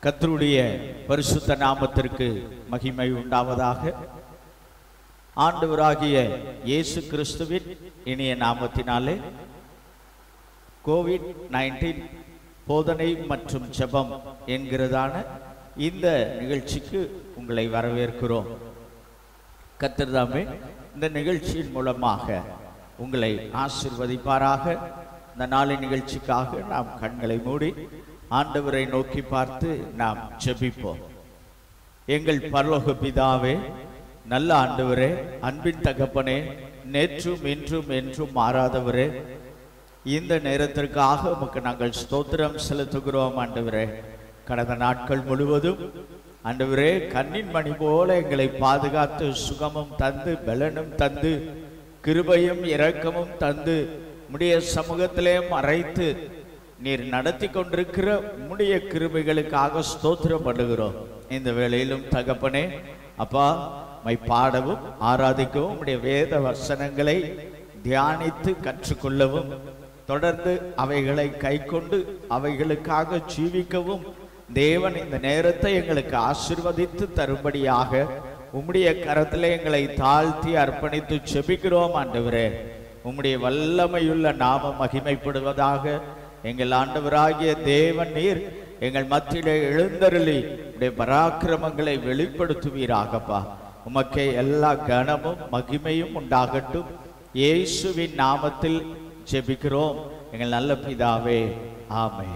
கர்த்தருடைய பரிசுத்த நாமத்திற்கு மகிமை உண்டாவதாக ஆண்டவராகிய இயேசு கிறிஸ்துவின் இனிய நாமத்தினாலே கோவிட் நைன்டீன் போதனை மற்றும் ஜெபம் என்கிறதான இந்த நிகழ்ச்சிக்கு உங்களை வரவேற்கிறோம் கத்திரதாமே இந்த நிகழ்ச்சியின் மூலமாக உங்களை ஆசிர்வதிப்பாராக இந்த நாளின் நிகழ்ச்சிக்காக நாம் கண்களை மூடி ஆண்டவரை நோக்கி பார்த்து நாம் ஜெபிப்போம் எங்கள் பரலோக பிதாவே நல்ல ஆண்டவரே அன்பின் தகப்பனே நேற்றும் இன்றும் என்றும் மாறாதவரே இந்த நேரத்திற்காக உமக்கு நாங்கள் ஸ்தோத்திரம் செலுத்துகிறோம் ஆண்டவரே கடந்த நாட்கள் முழுவதும் ஆண்டவரே கண்ணின் மணி போல எங்களை பாதுகாத்து சுகமும் தந்து பலனும் தந்து கிருபையும் இரக்கமும் தந்து உம்முடைய சமூகத்திலே மறைத்து நீர் நடத்தி கொண்டிருக்கிற உம்முடைய கிருபைகளுக்காக ஸ்தோத்திரம் பண்ணுகிறோம் இந்த வேளையிலும் தகப்பனே அப்பா மை பாடவும் ஆராதிக்கவும் உம்முடைய வேத வசனங்களை தியானித்து கற்றுக்கொள்ளவும் தொடர்ந்து அவைகளை கைக்கொண்டு அவைகளுக்காக ஜீவிக்கவும் தேவன் இந்த நேரத்தை எங்களுக்கு ஆசிர்வதித்து தரும்படியாக உம்முடைய கரத்திலே எங்களை தாழ்த்தி அர்ப்பணித்து செபிக்கிறோம் ஆண்டவரே உம்முடைய வல்லமையுள்ள நாமம் மகிமைப்படுவதாக எங்கள் ஆண்டவராகிய தேவன் நீர் எங்கள் மத்தியிலே எழுந்தருளி உடைய பராக்கிரமங்களை வெளிப்படுத்துவீராகப்பா உமக்கே எல்லா கனமும் மகிமையும் உண்டாகட்டும் இயேசுவின் நாமத்தில் ஜெபிக்கிறோம் எங்கள் நல்ல பிதாவே ஆமே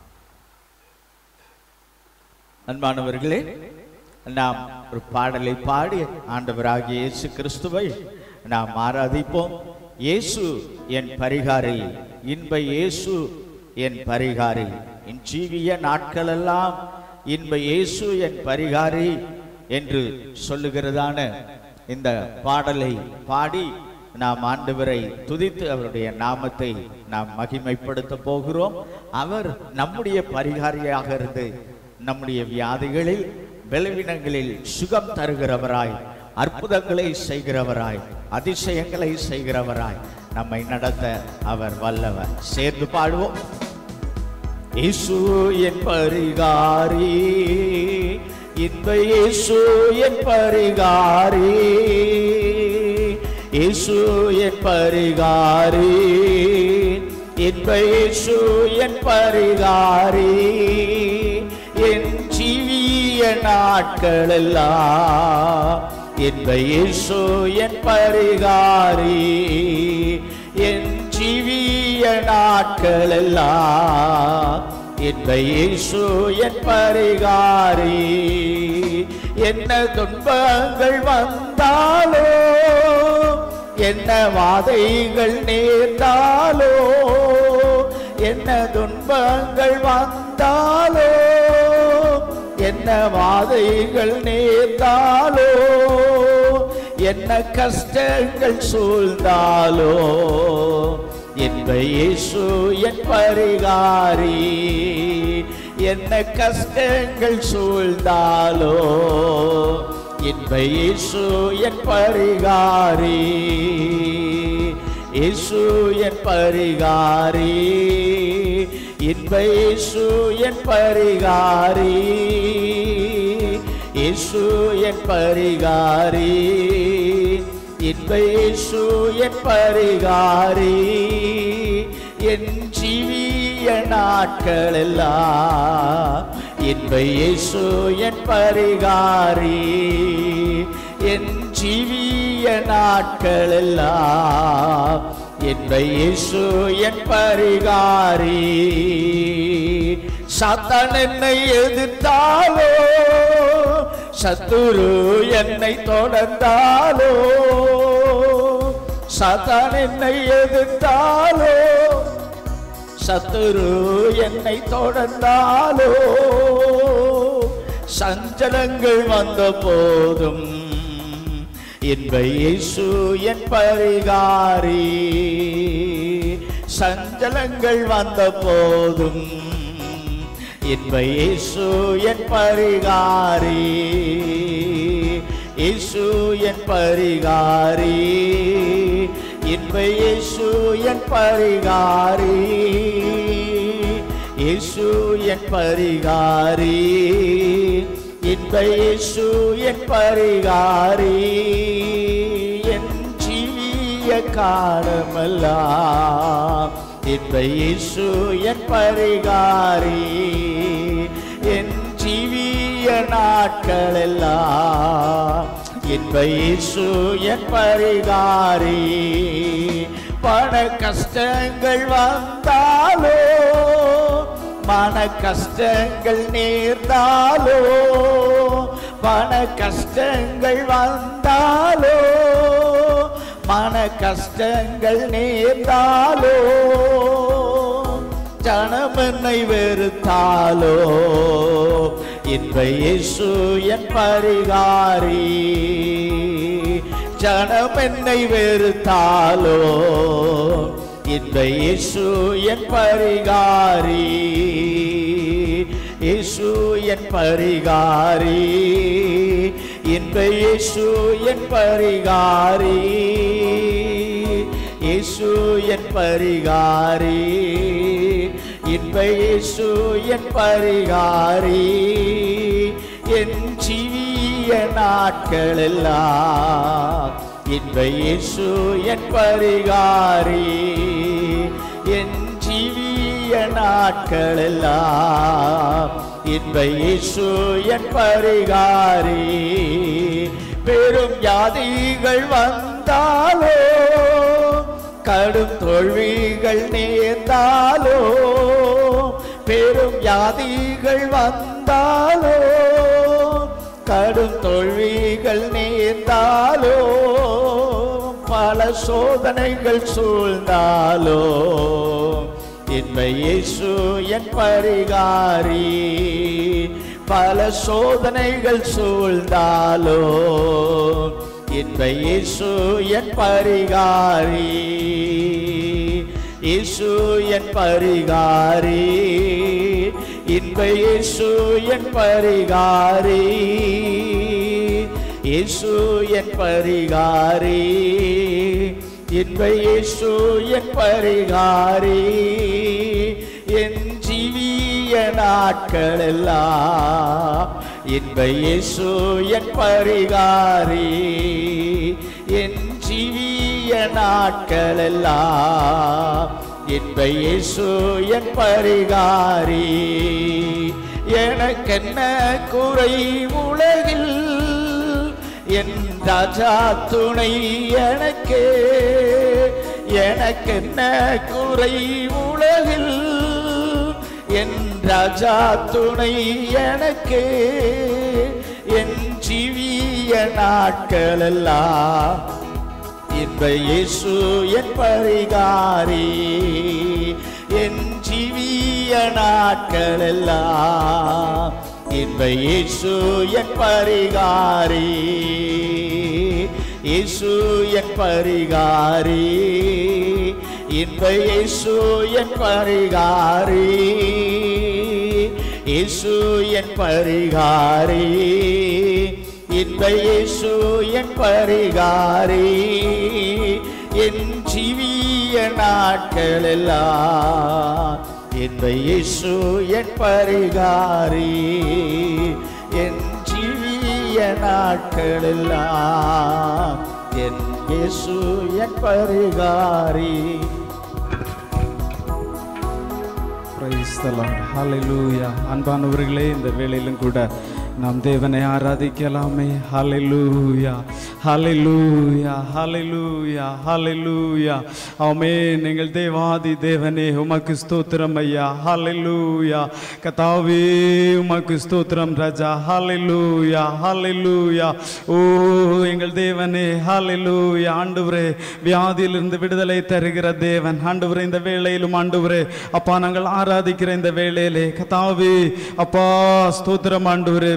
அன்பானவர்களே நாம் ஒரு பாடலை பாடி ஆண்டவராகிய இயேசு கிறிஸ்துவை நாம் ஆராதிப்போம் இயேசு என் பரிகாரி இன்ப இயேசு என் பரிகாரி என் ஜீவிய நாட்களெல்லாம் இன்ப இயேசு என் பரிகாரி என்று சொல்லுகிறதான இந்த பாடலை பாடி நாம் ஆண்டவரை துதித்து அவருடைய நாமத்தை நாம் மகிமைப்படுத்த போகிறோம் அவர் நம்முடைய பரிகாரியாக இருந்து நம்முடைய வியாதிகளில் பலவீனங்களில் சுகம் தருகிறவராய் அற்புதங்களை செய்கிறவராய் அதிசயங்களை செய்கிறவராய் நம்மை நடத்த அவர் வல்லவர் சேர்ந்து பாடுவோம் இயேசு என் பரிகாரி இன்ப இயேசு என் பரிகாரி இயேசு என் பரிகாரி இன்ப இயேசு என் பரிகாரி என் ஜீவிய நாட்களெல்லாம் இன்ப இயேசு என் பரிகாரி என் ஜீவிய நாட்களெல்லாம் இன்ப இயேசு என் பரிகாரி என்ன துன்பங்கள் வந்தாலோ என்ன வாதைகள் நேர்ந்தாலோ என்ன துன்பங்கள் வந்தாலோ என்ன வாதைகள் நேர்ந்தாலோ என்ன கஷ்டங்கள் சூழ்ந்தாலோ என்ப இயேசு என் பரிகாரி என்ன கஷ்டங்கள் சூழ்ந்தாலோ என்ப இயேசு என் பரிகாரி இயேசு என் பரிகாரி இன்ப இயேசு என் பரிகாரி இயேசு என் பரிகாரி இன்ப இயேசு என் பரிகாரி என் ஜீவிய நாட்களெல்லாம் இன்ப இயேசு என் பரிகாரி என் ஜீவிய நாட்களெல்லாம் என்ப இயேசு என் பரிகாரி சாத்தான் என்னை எதிர்த்தாலோ சத்துரு என்னை தொடர்ந்தாலோ சாத்தான் என்னை எதிர்த்தாலோ சத்துரு என்னை தொடர்ந்தாலோ சஞ்சலங்கள் வந்த போதும் என்ப இயேசு என் பரிகாரி சஞ்சலங்கள் வந்த போதும் என்ப இயேசு என் பரிகாரி இயேசு என் பரிகாரி இன்ப இயேசு என் பரிகாரி இயேசு என் பரிகாரி இன்ப இயேசு என் பரிகாரி என் ஜீவிய காலமெல்லாம் இன்ப இயேசு என் பரிகாரி என் ஜீவிய நாட்களெல்லாம் இன்ப இயேசு என் பரிகாரி பண கஷ்டங்கள் வந்தாலோ மன கஷ்டங்கள் நேர்ந்தாலோ பண கஷ்டங்கள் வந்தாலோ மன கஷ்டங்கள் நேர்ந்தாலோ ஜனம் என்னை வெறுத்தாலோ இன்ப இயேசு என் பரிகாரி ஜனம் என்னை வெறுத்தாலோ இன்ப இயேசு என் பரிகாரி இயேசு என் பரிகாரி இன்ப இயேசு என் பரிகாரி இயேசு என் பரிகாரி இன்ப இயேசு என் பரிகாரி என் ஜீவிய நாட்களெல்லாம் இன்ப இயேசு என் பரிகாரி என் ஜீவிய நாட்களெல்லாம் இன்ப இயேசு என் பரிகாரி பெரும் யாதிகள் வந்தாலோ கடும் தோல்விகள் நேர்ந்தாலோ பெரும் யாதிகள் வந்தாலோ கடும் தோல்விகள் நேர்ந்தாலோ பல சோதனைகள் சூழ்ந்தாலோ இன்ப இயேசு என் பரிகாரி பல சோதனைகள் சூழ்ந்தாலோ இன்ப இயேசு என் பரிகாரி இயேசு என் பரிகாரி இன்ப இயேசு என் பரிகாரி இயேசு என் பரிகாரி இன்ப இயேசு என் பரிகாரி என் ஜீவிய நாட்களெல்லாம் இன்ப இயேசு என் பரிகாரி என் ஜீவிய நாட்களெல்லாம் இன்ப இயேசு என் பரிகாரி எனக்கென்ன குறை உலகில் என் ராஜா துணை எனக்கு எனக்கென்ன குறை உலகில் என் ராஜா துணை எனக்கு என் ஜீவிய நாட்களெல்லாம் இன்ப இயேசு என் பரிகாரி என் ஜீவிய நாட்களெல்லாம் இன்ப இயேசு என் பரிகாரி இயேசு என் பரிகாரி இன்ப இயேசு என் பரிகாரி இயேசு என் பரிகாரி இன்ப இயேசு என் பரிகாரி என் ஜீவிய நாட்களெல்லாம் இன்ப இயேசு என் பரிகாரி என் ஜீவிய நாட்களெல்லாம் என் இயேசு என் பரிகாரி பிரைஸ் த லார்ட் ஹalleluya அன்பானவர்களே இந்த வேளையிலும் கூட நாம் தேவனை ஆராதிக்கலாமே ஹalleluya ஹalleluya ஹalleluya ஹalleluya ஆமென் நீங்கள் தேவாதி தேவனே உமக்கு ஸ்தோத்திரம் ஐயா ஹalleluya கர்த்தாவே உமக்கு ஸ்தோத்திரம் ராஜா ஹalleluya ஹalleluya ஓ எங்கள் தேவனே ஹalleluya ஆண்டவரே வியாதியிலிருந்து விடுதலை தருகிற தேவன் ஆண்டவரே இந்த வேளையிலும் ஆண்டவரே அப்பா நாங்கள் ஆராதிக்கிற இந்த வேளையிலே கத்தாவே அப்பா ஸ்தோத்திரம் ஆண்டவரே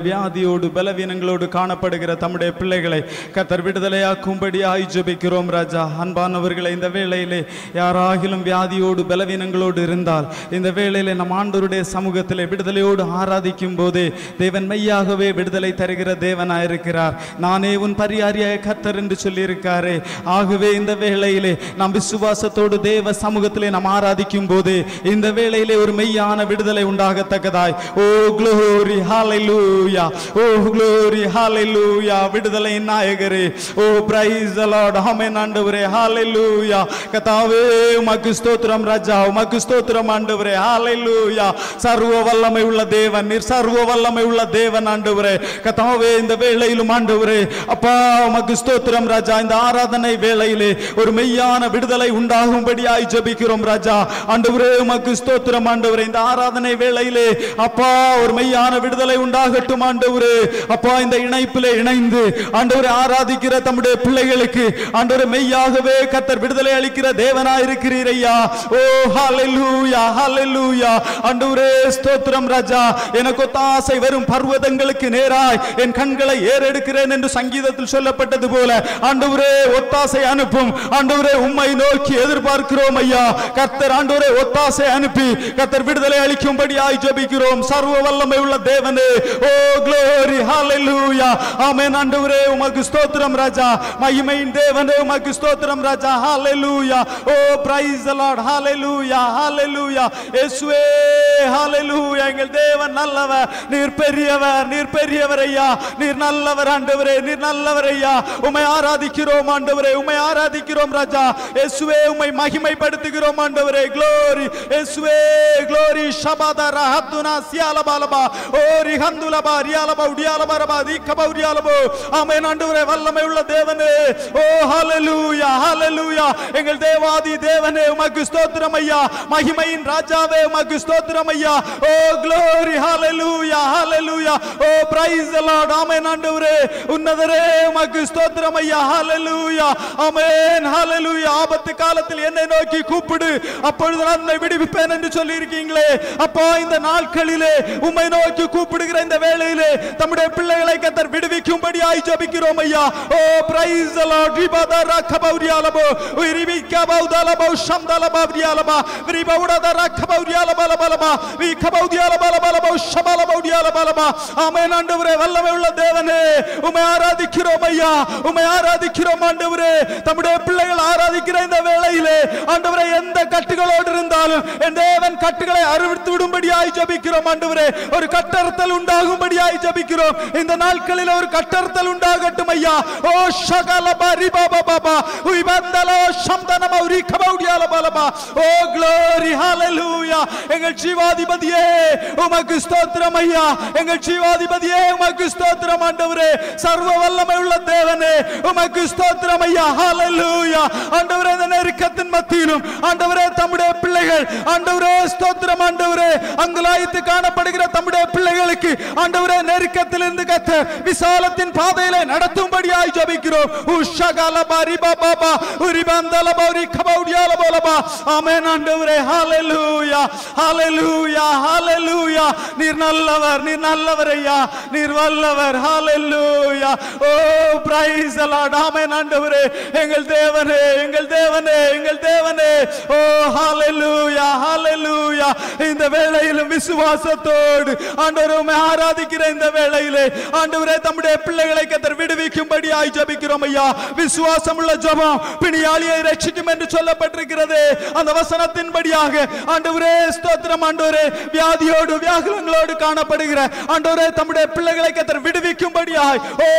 வியாதியோடு பலவீனங்களோடு காணப்படுகிற தம்முடைய பிள்ளைகளை கத்தர் விடுதலையாக்கும்படியாய் ஜெபிக்கிறோம் ராஜா அன்பானவர்களை இந்த வேளையிலே யாராகிலும் வியாதியோடு பலவீனங்களோடு இருந்தால் இந்த வேளையிலே நம் ஆண்டவருடைய சமூகத்திலே விடுதலையோடு ஆராதிக்கும் போதே தேவன் மெய்யாகவே விடுதலை தருகிற தேவனாயிருக்கிறார் நானே உன் பரியாரியாய கத்தர் என்று சொல்லியிருக்காரே ஆகவே இந்த வேளையிலே நாம் விசுவாசத்தோடு தேவ சமூகத்திலே நாம் ஆராதிக்கும் போது இந்த வேளையிலே ஒரு மெய்யான விடுதலை உண்டாகத்தக்கதாய் ஓ க்ளோரி ஹalleluya ஓ க்ளோரி ஹalleluya விடுதலை நாயகரே ஓ பிரைஸ் தி லார்ட் ஆமென் ஆண்டவரே ஹalleluya கர்த்தாவே உமக்கு ஸ்தோத்திரம் ராஜா உமக்கு ஸ்தோத்திரம் ஆண்டவரே ஹalleluya சர்வ வல்லமை உள்ள தேவன் நீர் சர்வ வல்லமை உள்ள தேவன் ஆண்டவரே கர்த்தாவே இந்த வேளையிலும் ஆண்டவரே அப்பா உமக்கு ஸ்தோத்திரம் ராஜா இந்த ஆராதனை வேளையிலே ஒரு மெய்யான விடுதலை உண்டாகும்படியாய் ஜெபிக்கிறோம் ராஜா ஆண்டவரே உமக்கு ஸ்தோத்திரம் ஆண்டவரே இந்த ஆராதனை வேளையிலே அப்பா ஒரு மெய்யான விடுதலை உண்டாகட்டும் ஆண்டவரே அப்பா இந்த இணைப்பிலே இணைந்து ஆண்டவரை ஆராதிக்கிற தம்முடைய பிள்ளைகளுக்கு ஆண்டவரே மெய்யாகவே கத்தர் விடுதலை அளிக்கிற தேவனாய் இருக்கிறீர் ஐயா ஓ ஹalleluya ஹalleluya ஆண்டவரே ஸ்தோத்திரம் ராஜா எனக்கு ஒத்தாசை வரும் பர்வதங்களுக்கு நேராய் என் கண்களை ஏறெடுக்கிறேன் என்று சங்கீதத்தில் சொல்லப்பட்டது போல ஆண்டவரே ஒத்தாசை அனுப்பும் ஆண்டவரே உம்மை நோக்கி எதிர்பார்க்கிறோம் ஐயா கர்த்தர் ஆண்டவரே ஒத்தாசை அனுப்பி கர்த்தர் விடுதலை அளிக்கும்படியாய் ஜெபிக்கிறோம் சர்வ வல்லமை உள்ள தேவனே ஓ க்ளோரி ஹalleluya ஆமென் ஆண்டவரே உமக்கு ஸ்தோத்திரம் ராஜா மகிமையின் தேவனே உமக்கு ஸ்தோத்திரம் ராஜா ஹalleluya ஓ பிரைஸ் தி லார்ட் ஹalleluya ஹalleluya இயேசுவே ஹalleluya எங்கள் தேவன் நல்லவர் நீர் பெரியவர் நீர் பெரியவர் ஐயா நீர் நல்லவர் ஆண்டவரே நீர் நல்லவர் ஐயா உம்மை ஆராதிக்கிறோம் ஆண்டவரே உம்மை ஆராதிக்கிறோம் ராஜா இயேசுவே உம்மை மகிமைப்படுத்துகிறோம் ஆண்டவரே க்ளோரி இயேசுவே க்ளோரி ஷபாத ரஹத்துனா சியாலபாலபா ஓ ரிஹந்துலபா ரியாலபா உடியாலபா ரபா தீக்கபா உடியாலபோ ஆமென் ஆண்டவரே வல்லமை உள்ள தேவனே ஓ ஹalleluya ஹalleluya எங்கள் தேவாதி தேவனே உமக்கு ஸ்தோத்திரம் ஐயா மகிமையின் ராஜாவே உமக்கு ஸ்தோத்திரம் ஐயா ஓ க்ளோரி ஹalleluya ஹalleluya oh praise the lord amen ஆண்டவரே உன்னதரே உமக்கு ஸ்தோத்திரம் ஐயா ஹalleluya ஆமென் ஹalleluya ஆபத்து காலத்தில் என்னை நோக்கி கூப்பிடு அப்பொழுது நான் உன்னை விடுவிப்பேன் என்று சொல்லி இருக்கீங்களே அப்பா இந்த நாட்களிலே உம்மை நோக்கி கூப்பிடுகிற இந்த வேளையிலே தம்முடைய பிள்ளைகளை கத்தர் விடுவிக்கும்படியாய் ஜெபிக்கிறோம் ஐயா ஓ பிரைஸ் தி லார்ட் ரிபாதா ரக்கபௌரியாலபோ உரிபிக்கபௌதலபோ ஷம்தலபௌரியாலபா விரிபௌடத ரக்கபௌரியாலபலபலபா விகபௌதியாலபலபலபோ ஷபலபௌரியாலபலபா ஆமென் ஆண்டவரே வல்லமை உள்ள தேவனே உம்மை ஆராதிக்கிறோம் ஐயா உம்மை ஆராதிக்கிறோம் ஆண்டவரே தம்முடைய பிள்ளைகள் ஆராதிக்கிற இந்த வேளையிலே ஆண்டவரே எந்த கட்டுகளோடு இருந்தாலும் என் தேவன் கட்டுகளை அறுவித்து விடும்படியாய் ஜெபிக்கிறோம் ஆண்டவரே ஒரு கட்டறுத்தல் உண்டாகும்படியாய் ஜெபிக்கிறோம் இந்த நாட்களில் ஒரு கட்டறுத்தல் உண்டாகட்டும் ஐயா ஓ ஷகல பரி பாபா பாபா உய் பந்தலோ சம்தனம உரி கபௌடியால பலபா ஓ க்ளோரி ஹalleluya எங்கள் ஜீவாதிபதியே உமக்கு ஸ்தோத்திரம் ஐயா எங்கள் ஜீவாதிபதியே உமக்கு ஸ்தோத்திரம் ஆண்டவரே சர்வ வல்லமை உள்ள தேவனே உமக்கு ஸ்தோத்திரம் ஐயா ஹalleluya ஆண்டவரே இந்த நெருக்கத்தின் மத்தியிலும் ஆண்டவரே தம்முடைய பிள்ளைகள் ஆண்டவரே ஸ்தோத்திரம் ஆண்டவரே அங்குலாய்த்து காணப்படுகிற தம்முடைய பிள்ளைகளுக்கு ஆண்டவரே நெருக்கத்திலிருந்து கத்த விசாலத்தின் பாதையிலே நடத்தும்படியாய் ஜெபிக்கிறோம் உஷகல பரி பாபா உரிபந்தல பௌரி கபௌடியால போலபா ஆமென் ஆண்டவரே ஹalleluya ஹalleluya ஹalleluya நீர் நல்லவர் நீர் நல்லவர் ஐயா நீர் வல்லவர் ஹalleluya oh praise the lord amen ஆண்டவரே எங்கள் தேவனே எங்கள் தேவனே எங்கள் தேவனே ஓ ஹalleluya ஹalleluya இந்த வேளையிலும் விசுவாசத்தோடு ஆண்டவரே உம்மை ஆராதிக்கிற இந்த வேளையிலே ஆண்டவரே தம்முடைய பிள்ளைகளை கத்தர் விடுவிக்கும்படியாய் ஜெபிக்கிறோம் ஐயா விசுவாசம் உள்ள ஜெபம் பிணியாளியை ரட்சிக்கும் என்று சொல்லப்பட்டிருக்கிறது அந்த வசனத்தின்படியாக ஆண்டவரே ஸ்தோத்திரம் ஆண்டவரே வியாதியோடு வியாகுலங்களோடு காணப்படுகிற ஆண்டவரே தம்முடைய பிள்ளைகளை கத்தர் விடுவிக்கும்படியாய் ஓ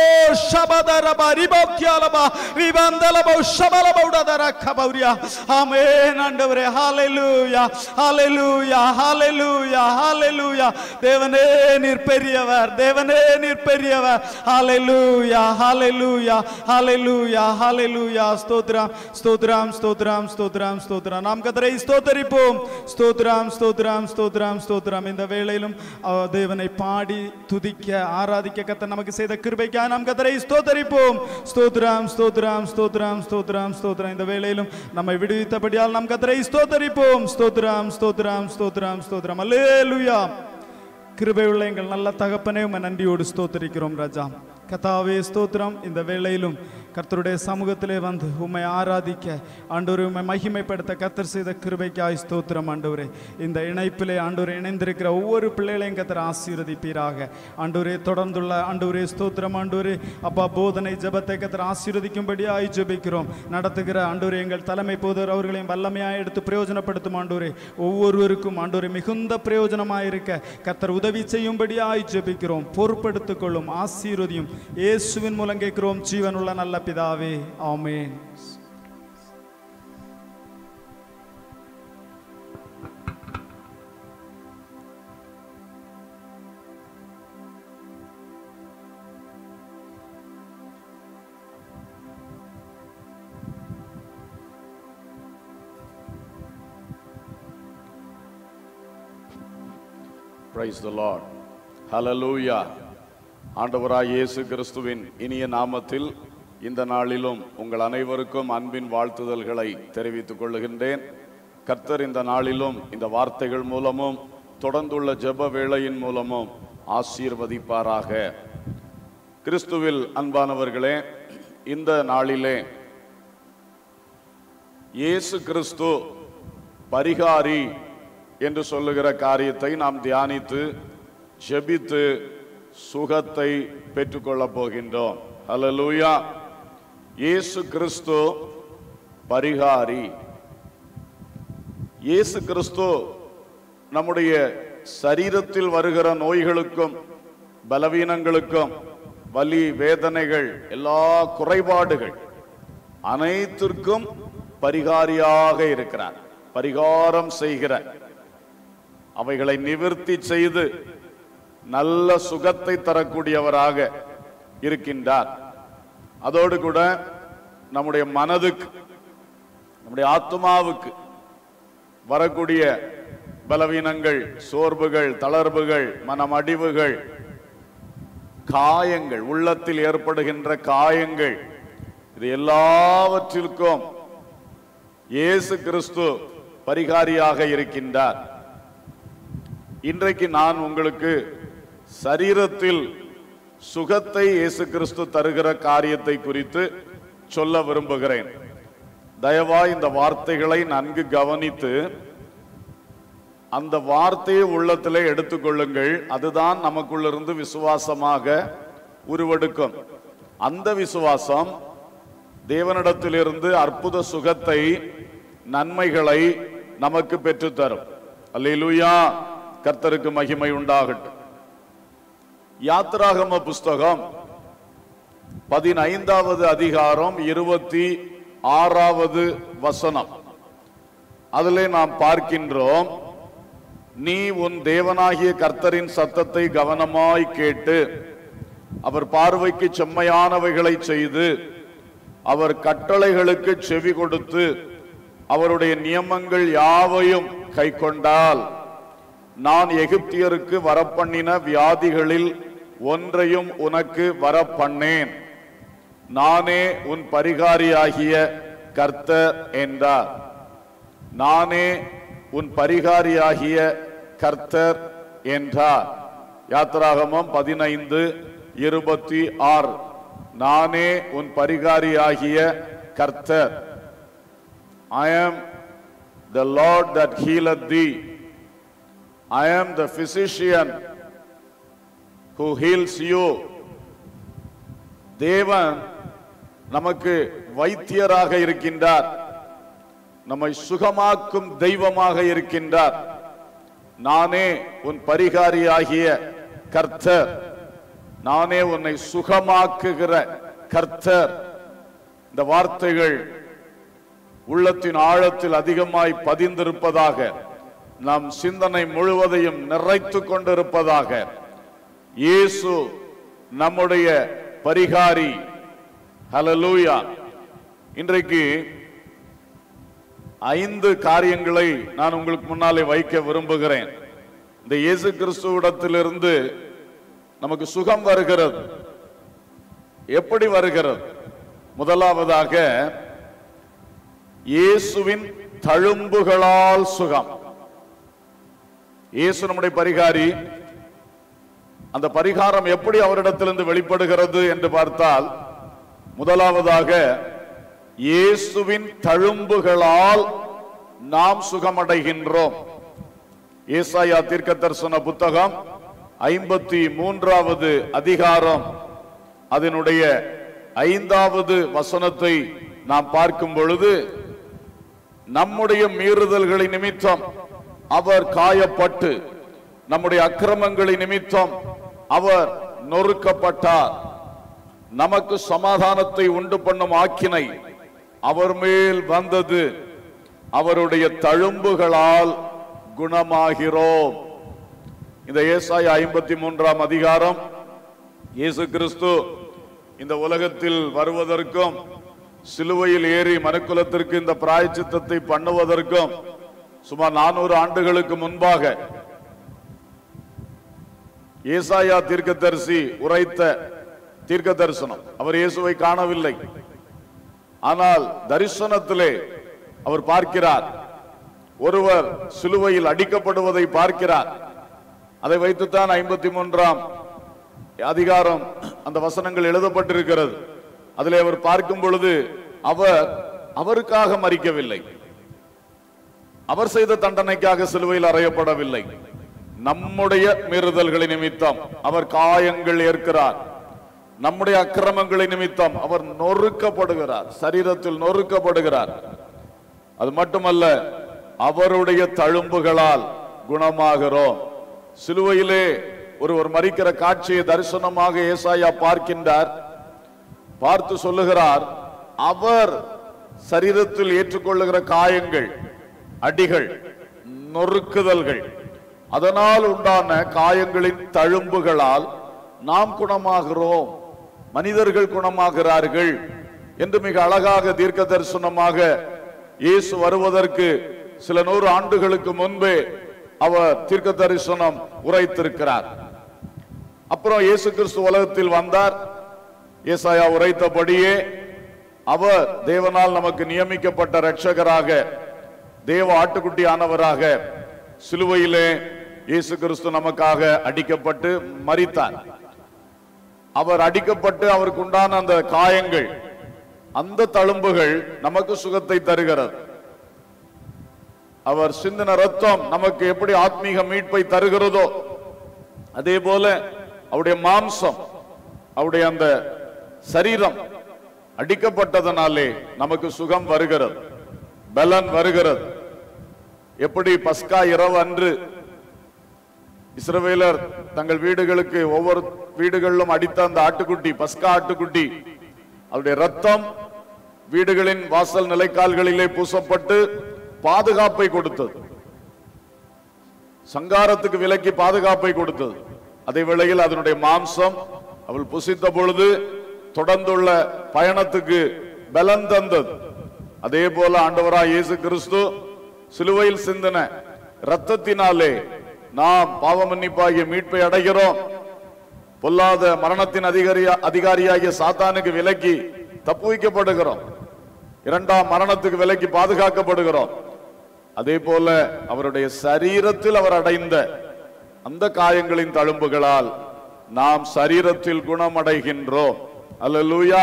ஷபதரபா ரிபோக்கியாலபா விபந்தலபோ ஷபலபௌடதர கபௌரியா ஆமென் ஆண்டவரே ஹalleluya ஹalleluya ஹalleluya ஹalleluya தேவனே நீர் பெரியவர் தேவனே நீர் பெரியவர் ஹalleluya ஹalleluya ஹalleluya ஹalleluya ஸ்தோத்திரம் ஸ்தோத்திரம் ஸ்தோத்திரம் ஸ்தோத்திரம் ஸ்தோத்திரம் நாம் கத்தரை ஸ்தோத்தரிப்போம் ஸ்தோத்திரம் ஸ்தோத்திரம் ஸ்தோத்திரம் ஸ்தோத்திரம் இந்த வேளையிலும் அஹ், தேவனை பாடி துதிக்க ஆராதிக்க கத்தர் நமக்கு செய்த கிருபைக்காக நாம் கத்தரை ஸ்தோத்தரிப்போம் ஸ்தோத்திரம் ஸ்தோத்திரம் ஸ்தோத்திரம் ஸ்தோத்திரம் ஸ்தோத்திரம் இந்த வேளையிலும் நம்மை விடுவித்தபடியால் நாம் கத்தரை ஸ்தோத்தரிப்போம் ஸ்தோத்திரம் ஸ்தோத்திரம் ஸ்தோத்திரம் ஸ்தோத்திரம் அல்லேலூயா கிருபையுள்ள எங்கள் நல்ல தகப்பனே உம்மை நன்றியோடு ஸ்தோத்திரிக்கிறோம் ராஜா கத்தாவே ஸ்தோத்திரம் இந்த வேளையிலும் கர்த்தருடைய சமூகத்திலே வந்து உம்மை ஆராதிக்க ஆண்டவரை உம்மை மகிமைப்படுத்த கர்த்தர் செய்த கிருபைக்காய் ஸ்தோத்திரம் ஆண்டவரே இந்த இணைப்பிலே ஆண்டவரை இணைந்திருக்கிற ஒவ்வொரு பிள்ளைகளையும் கர்த்தர் ஆசீர்வதிப்பீராக ஆண்டவரே தொடர்ந்துள்ள ஆண்டவரே ஸ்தோத்திரம் ஆண்டவரே அப்பா போதனை ஜெபத்தை கர்த்தர் ஆசீர்வதிக்கும்படியாய் ஜெபிக்கிறோம் நடத்துகிற ஆண்டவரே எங்கள் தலைமை போதர் அவர்களையும் வல்லமையாய் எடுத்து பிரயோஜனப்படுத்தும் ஆண்டவரே ஒவ்வொருவருக்கும் ஆண்டவரே மிகுந்த பிரயோஜனமாய் இருக்க கர்த்தர் உதவி செய்யும்படியாய் ஜெபிக்கிறோம் பொறுப்படுத்திக் கொள்ளும் ஆசீர்வதியும் இயேசுவின் மூலம் கேட்கிறோம் ஜீவனுள்ள நல்ல பிதாவே ஆமென் பிரைஸ் த லார்ட் ஹalleluya ஆண்டவராய் இயேசு கிறிஸ்துவின் இனிய நாமத்தில் இந்த நாளிலும் உங்கள் அனைவருக்கும் அன்பின் வாழ்த்துதல்களை தெரிவித்துக் கொள்ளுகின்றேன் கர்த்தர் இந்த நாளிலும் இந்த வார்த்தைகள் மூலமும் தொடர்ந்துள்ள ஜெப வேளையின் மூலமும் ஆசீர்வதிப்பாராக கிறிஸ்துவில் அன்பானவர்களே இந்த நாளிலே இயேசு கிறிஸ்து பரிகாரி என்று சொல்லுகிற காரியத்தை நாம் தியானித்து ஜெபித்து சுகத்தை பெற்றுக்கொள்ளப் போகின்றோம் ஹalleluya இயேசு கிறிஸ்து பரிகாரி இயேசு கிறிஸ்து நம்முடைய சரீரத்தில் வருகிற நோய்களுக்கும் பலவீனங்களுக்கும் வலி வேதனைகள் எல்லா குறைபாடுகள் அனைத்திற்கும் பரிகாரியாக இருக்கிறார் பரிகாரம் செய்கிற அவைகளை நிவர்த்தி செய்து நல்ல சுகத்தை தரக்கூடியவராக இருக்கின்றார் அதோடு கூட நம்முடைய மனதுக்கு நம்முடைய ஆத்மாவுக்கு வரக்கூடிய பலவீனங்கள் சோர்வுகள் தளர்வுகள் மனமடிவுகள் காயங்கள் உள்ளத்தில் ஏற்படுகின்ற காயங்கள் இது எல்லாவற்றிற்கும் இயேசு கிறிஸ்து பரிகாரியாக இருக்கின்றார் இன்றைக்கு நான் உங்களுக்கு சரீரத்தில் சுகத்தை இயேசு கிறிஸ்து தருகிற காரியத்தை குறித்து சொல்ல விரும்புகிறேன் தயவாய் இந்த வார்த்தைகளை நன்கு கவனித்து அந்த வார்த்தையை உள்ளத்திலே எடுத்துக்கொள்ளுங்கள் அதுதான் நமக்குள்ளிருந்து விசுவாசமாக உருவெடுக்கும் அந்த விசுவாசம் தேவனிடத்திலிருந்து அற்புத சுகத்தை நன்மைகளை நமக்கு பெற்றுத்தரும் அல்லேலூயா கர்த்தருக்கு மகிமை உண்டாகட்டும் யாத்ராகம புஸ்தகம் பதினைந்தாவது அதிகாரம் இருபத்தி ஆறாவது வசனம் அதிலே நாம் பார்க்கின்றோம் நீ உன் தேவனாகிய கர்த்தரின் சத்தத்தை கவனமாய் கேட்டு அவர் பார்வைக்கு செம்மையானவைகளை செய்து அவர் கட்டளைகளுக்கு செவி கொடுத்து அவருடைய நியமங்கள் யாவையும் கைக்கொண்டால் நான் எகிப்தியருக்கு வரப்பண்ணின வியாதிகளில் ஒன்றையும் உனக்கு வரப்பண்ணேன் நானே உன் பரிகாரியாகிய கர்த்தர் என்றார் நானே உன் பரிகாரியாகிய கர்த்தர் என்றார் யாத்ராகமம் பதினைந்து இருபத்தி ஆறு நானே உன் பரிகாரியாகிய கர்த்தர் I am the Lord that healeth thee. I am the physician who heals you. தேவன் நமக்கு வைத்தியராக இருக்கின்றார் நம்மை சுகமாக்கும் தெய்வமாக இருக்கின்றார் நானே உன் பரிகாரியாகிய கர்த்தர் நானே உன்னை சுகமாக்குகிற கர்த்தர் இந்த வார்த்தைகள் உள்ளத்தின் ஆழத்தில் அதிகமாய் பதிந்திருப்பதாக நம் சிந்தனை முழுவதையும் நிறைத்து கொண்டிருப்பதாக இயேசு நம்முடைய பரிகாரி ஹalleluya இன்றைக்கு ஐந்து காரியங்களை நான் உங்களுக்கு முன்னாலே வைக்க விரும்புகிறேன் இந்த இயேசு கிறிஸ்துவிடத்திலிருந்து நமக்கு சுகம் வருகிறது எப்படி வருகிறது முதலாவதாக இயேசுவின் தழும்புகளால் சுகம் இயேசு நம்முடைய பரிகாரி அந்த பரிகாரம் எப்படி அவரிடத்திலிருந்து வெளிப்படுகிறது என்று பார்த்தால் முதலாவதாக இயேசுவின் தழும்புகளால் நாம் சுகமடைகின்றோம் ஏசாயா தீர்க்க தரிசன புத்தகம் ஐம்பத்தி மூன்றாவது அதிகாரம் அதனுடைய ஐந்தாவது வசனத்தை நாம் பார்க்கும் பொழுது நம்முடைய மீறுதல்களின் நிமித்தம் அவர் காயப்பட்டு நம்முடைய அக்கிரமங்களின் நிமித்தம் அவர் நொறுக்கப்பட்டார் நமக்கு சமாதானத்தை உண்டு பண்ணும் ஆக்கினை அவர் மேல் வந்தது அவருடைய தழும்புகளால் குணமாகிறோம் இந்த ஏசாய ஐம்பத்தி மூன்றாம் அதிகாரம் இயேசு கிறிஸ்து இந்த உலகத்தில் வருவதற்கும் சிலுவையில் ஏறி மனுக்குலத்திற்கு இந்த பிராயச்சித்தத்தை பண்ணுவதற்கும் சுமார் நானூறு ஆண்டுகளுக்கு முன்பாக ஏசாயா தீர்க்கதரிசி உரைத்த தீர்க்க தரிசனம் அவர் இயேசுவை காணவில்லை ஆனால் தரிசனத்திலே அவர் பார்க்கிறார் ஒருவர் சிலுவையில் அடிக்கப்படுவதை பார்க்கிறார் அதை வைத்துத்தான் ஐம்பத்தி மூன்றாம் அதிகாரம் அந்த வசனங்கள் எழுதப்பட்டிருக்கிறது அதிலே அவர் பார்க்கும் பொழுது அவர் அவருக்காக மறிக்கவில்லை அவர் செய்த தண்டனைக்காக சிலுவையில் அறையப்படவில்லை நம்முடைய மீறுதல்களின் நிமித்தம் அவர் காயங்கள் ஏற்கிறார் நம்முடைய அக்கிரமங்களின் நிமித்தம் அவர் நொறுக்கப்படுகிறார் சரீரத்தில் நொறுக்கப்படுகிறார் அது மட்டுமல்ல அவருடைய தழும்புகளால் குணமாகிறோம் சிலுவையிலே ஒருவர் மறிக்கிற காட்சியை தரிசனமாக ஏசாயா பார்க்கின்றார் பார்த்து சொல்லுகிறார் அவர் சரீரத்தில் ஏற்றுக்கொள்ளுகிற காயங்கள் அடிகள் நொறுக்குதல்கள் அதனால் உண்டான காயங்களின் தழும்புகளால் நாம் குணமாகிறோம் மனிதர்கள் குணமாகிறார்கள் என்று மிக அழகாக தீர்க்க தரிசனமாக இயேசு வருவதற்கு சில நூறு ஆண்டுகளுக்கு முன்பே அவர் தீர்க்க தரிசனம் உரைத்திருக்கிறார் அப்புறம் இயேசு கிறிஸ்து உலகத்தில் வந்தார் ஏசாயா உரைத்தபடியே அவர் தேவனால் நமக்கு நியமிக்கப்பட்ட இரட்சகராக தேவ ஆட்டுக்குட்டி ஆனவராக சிலுவையிலே இயேசு கிறிஸ்து நமக்காக அடிக்கப்பட்டு மரித்தார் அவர் அடிக்கப்பட்டு அவருக்கு உண்டான அந்த காயங்கள் அந்த தழும்புகள் நமக்கு சுகத்தை தருகிறது அவர் சிந்தின ரத்தம் நமக்கு எப்படி ஆத்மீக மீட்பை தருகிறதோ அதே போல அவருடைய மாம்சம் அவருடைய அந்த சரீரம் அடிக்கப்பட்டதனாலே நமக்கு சுகம் வருகிறது பலன் வருகிறது எப்படி பஸ்கா இரவு அன்று இஸ்ரவேலர் தங்கள் வீடுகளுக்கு ஒவ்வொரு வீடுகளிலும் அடித்த அந்த ஆட்டுக்குட்டி பஸ்கா ஆட்டுக்குட்டி அவருடைய ரத்தம் வீடுகளின் வாசல் நிலைக்கால்களிலே பூசப்பட்டு பாதுகாப்பை கொடுத்தது சங்காரத்துக்கு விலக்கி பாதுகாப்பை கொடுத்தது அதே வேளையில் அதனுடைய மாம்சம் அவள் புசித்த பொழுது தொடர்ந்துள்ள பயணத்துக்கு பலன் தந்தது அதே போல ஆண்டவராய் இயேசு கிறிஸ்து சிலுவையில் சிந்தின இரத்தத்தினாலே நாம் பாவ மன்னிப்பாகிய மீட்பை அடைகிறோம் பொல்லாத மரணத்தின் அதிகாரி அதிகாரியாகிய சாத்தானுக்கு விலக்கி தப்புவிக்கப்படுகிறோம் இரண்டாம் மரணத்துக்கு விலக்கி பாதுகாக்கப்படுகிறோம் அதே போல அவருடைய சரீரத்தில் அவர் அடைந்த அந்த காயங்களின் தழும்புகளால் நாம் சரீரத்தில் குணமடைகின்றோம் அல்லேலூயா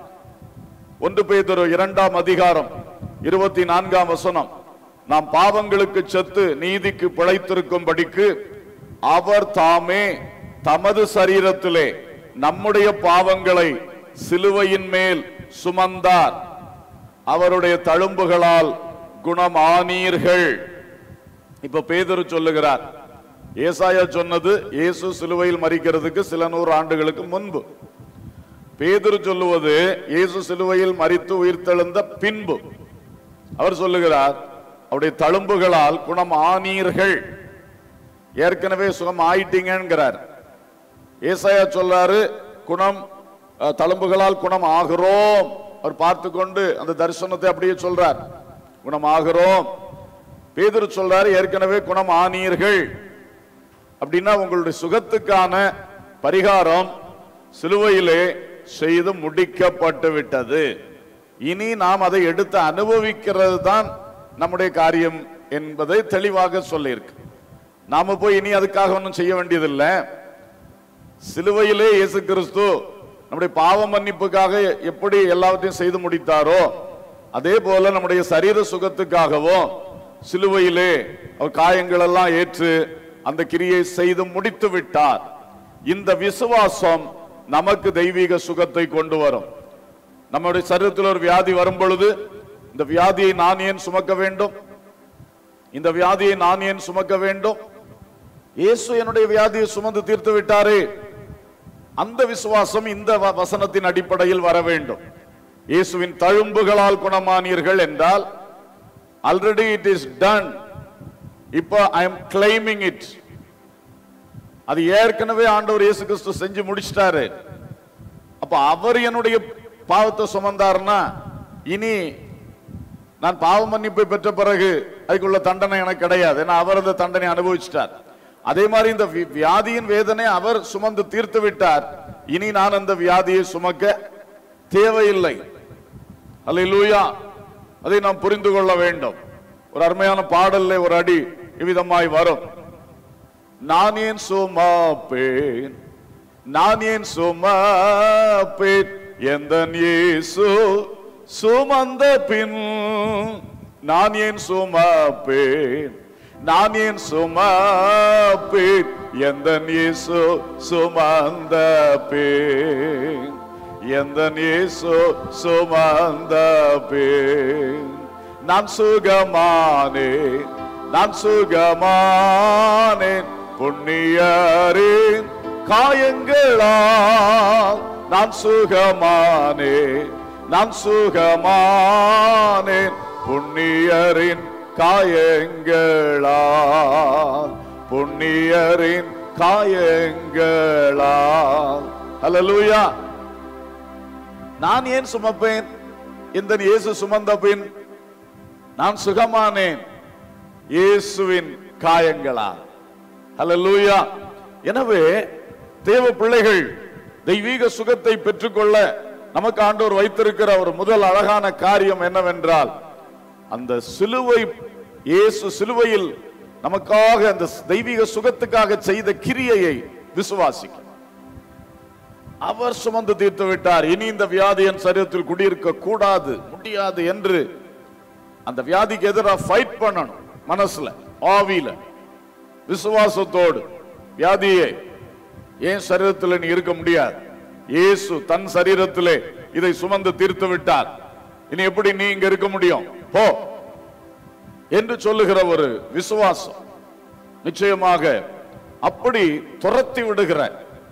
ஒன்று பேதுரு இரண்டாம் அதிகாரம் இருபத்தி நான்காம் வசனம் நாம் பாவங்களுக்கு செத்து நீதிக்கு பிழைத்திருக்கும்படிக்கு அவர் தாமே தமது சரீரத்திலே நம்முடைய பாவங்களை சிலுவையின் மேல் சுமந்தார் அவருடைய தழும்புகளால் குணமானீர்கள் இப்ப பேதுரு சொல்லுகிறார் ஏசாயா சொன்னது இயேசு சிலுவையில் மறிக்கிறதுக்கு சில நூறு ஆண்டுகளுக்கு முன்பு பேதுரு சொல்லுவது இயேசு சிலுவையில் மறித்து உயிர்த்தெழுந்த பின்பு அவர் சொல்லுகிறார் அவருடைய தழும்புகளால் குணம் ஆனீர்கள் ஏற்கனவே சுகம் ஆயிட்டீங்கிறார் ஏசாயா சொல்றாரு குணம் அஹ், தழும்புகளால் குணம் ஆகிறோம் அவர் பார்த்து கொண்டு அந்த தரிசனத்தை அப்படியே சொல்றார் குணம் ஆகிறோம் பேதுரு சொல்றாரு ஏற்கனவே குணம் ஆனீர்கள் அப்படின்னா உங்களுடைய சுகத்துக்கான பரிகாரம் சிலுவையிலே செய்து முடிக்கப்பட்டு விட்டது இனி நாம் அதை எடுத்து அனுபவிக்கிறது தான் நம்முடைய காரியம் என்பதை தெளிவாக சொல்லியிருக்கு நாம போய் இனி அதுக்காக ஒன்றும் செய்ய வேண்டியதில்லை சிலுவையிலே இயேசு கிறிஸ்து நம்முடைய பாவ மன்னிப்புக்காக எப்படி எல்லாவற்றையும் செய்து முடித்தாரோ அதே போல நம்முடைய சரீர சுகத்துக்காகவும் சிலுவையிலே அவர் காயங்கள் எல்லாம் ஏற்று அந்த கிரியை செய்து முடித்து விட்டார் இந்த விசுவாசம் நமக்கு தெய்வீக சுகத்தை கொண்டு வரும் நம்முடைய சரீரத்தில் ஒரு வியாதி வரும் பொழுது இந்த வியாதியை நான் ஏன் சுமக்க வேண்டும் இந்த வியாதியை நான் ஏன் சுமக்க வேண்டும் இயேசு என்னுடைய வியாதியை சுமந்து தீர்த்து விட்டாரே அந்த விசுவாசம் இந்த வ- வசனத்தின் அடிப்படையில் வர வேண்டும் இயேசுவின் தழும்புகளால் குணமானீர்கள் என்றால் ஆல்ரெடி இட் இஸ் டன் இப்போ ஐ எம் கிளைமிங் இட் அது ஏற்கனவே ஆண்டவர் இயேசு கிறிஸ்து செஞ்சு முடிச்சிட்டாரு அப்ப அவர் என்னுடைய பாவத்தை சுமந்தாருன்னா இனி நான் பாவ மன்னிப்பை பெற்ற பிறகு அதுக்குள்ள தண்டனை எனக்கு கிடையாது ஏன்னா அவர் அந்த தண்டனை அனுபவிச்சிட்டார் அதே மாதிரி இந்த வி- வியாதியின் வேதனை அவர் சுமந்து தீர்த்து விட்டார் இனி நான் அந்த வியாதியை சுமக்க தேவையில்லை அல்லேலூயா அதை நாம் புரிந்து கொள்ள வேண்டும் ஒரு அருமையான பாடல்ல ஒரு அடி இவ்விதமாய் வரும் நான் ஏன் சுமப்பேன் நான் ஏன் சுமப்பேன் எந்த இயேசு சுமந்த பின் நான் ஏன் சுமப்பேன் நான் ஏன் சுமப்பேன் எந்த இயேசு சுமந்த பின் எந்த இயேசு சுமந்த பின் நான் சுகமானேன் நான் சுகமானேன் புண்ணியரின் காயங்களால் நான் சுகமானேன் நான் சுகமானேன் புண்ணியரின் காயங்களால் புண்ணியரின் காயங்களால் ஹalleluya நான் ஏன் சுமப்பேன் இந்த இயேசு சுமந்த பின் நான் சுகமானேன் இயேசுவின் காயங்களால் ஹalleluya எனவே தேவ பிள்ளைகள் தெய்வீக சுகத்தை பெற்றுக்கொள்ள நமக்கு ஆண்டவர் வைத்திருக்கிற ஒரு முதல் அழகான காரியம் என்னவென்றால் அந்த சிலுவை இயேசு சிலுவையில் நமக்காக அந்த தெய்வீக சுகத்துக்காக செய்த கிரியையை விசுவாசிக்க அவர் சுமந்து தீர்த்து விட்டார் இனி இந்த வியாதி என் சரீரத்தில் குடியிருக்க கூடாது முடியாது என்று அந்த வியாதிக்கு எதிராக ஃபைட் பண்ணணும் மனசுல ஆவியில விசுவாசத்தோடு வியாதியே ஏன் சரீரத்தில் நீ இருக்க முடியாது இயேசு தன் சரீரத்திலே இதை சுமந்து தீர்த்து விட்டார் இனி எப்படி நீ இங்க இருக்க முடியும் போ என்று சொல்லுகிற ஒரு விசுவாசம் நிச்சயமாக அப்படி துரத்தி விடுகிற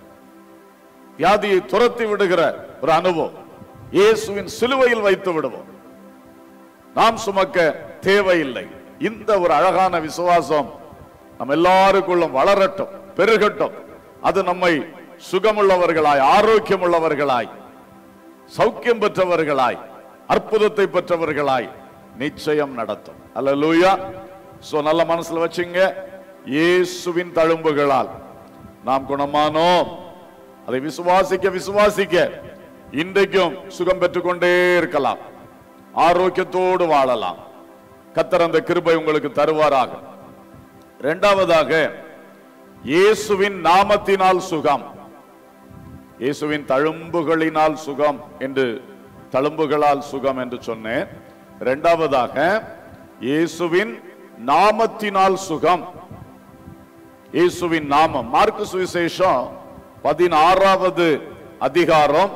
வியாதியை துரத்தி விடுகிற ஒரு அனுபவம் இயேசுவின் சிலுவையில் வைத்து விடுவோம் நாம் சுமக்க தேவையில்லை இந்த ஒரு அழகான விசுவாசம் நம்ம எல்லாருக்குள்ளும் வளரட்டும் பெருகட்டும் அது நம்மை சுகமுள்ளவர்களாய் ஆரோக்கியம் உள்ளவர்களாய் சௌக்கியம் பெற்றவர்களாய் அற்புதத்தை பெற்றவர்களாய் நிச்சயம் நடத்தும் அல்லேலூயா சோ நல்ல மனசுல வச்சுங்க இயேசுவின் தழும்புகளால் நாம் குணமானோம் அதை விசுவாசிக்க விசுவாசிக்க இன்றைக்கும் சுகம் பெற்றுக்கொண்டே இருக்கலாம் ஆரோக்கியத்தோடு வாழலாம் கத்தர் அந்த கிருபை உங்களுக்கு தருவாராக இரண்டாவதாக இயேசுவின் நாமத்தினால் சுகம் இயேசுவின் தழும்புகளினால் சுகம் என்று தழும்புகளால் சுகம் என்று சொன்னேன் இரண்டாவதாக இயேசுவின் நாமத்தினால் சுகம் இயேசுவின் நாமம் மார்க்கு சுவிசேஷம் பதினாறாவது அதிகாரம்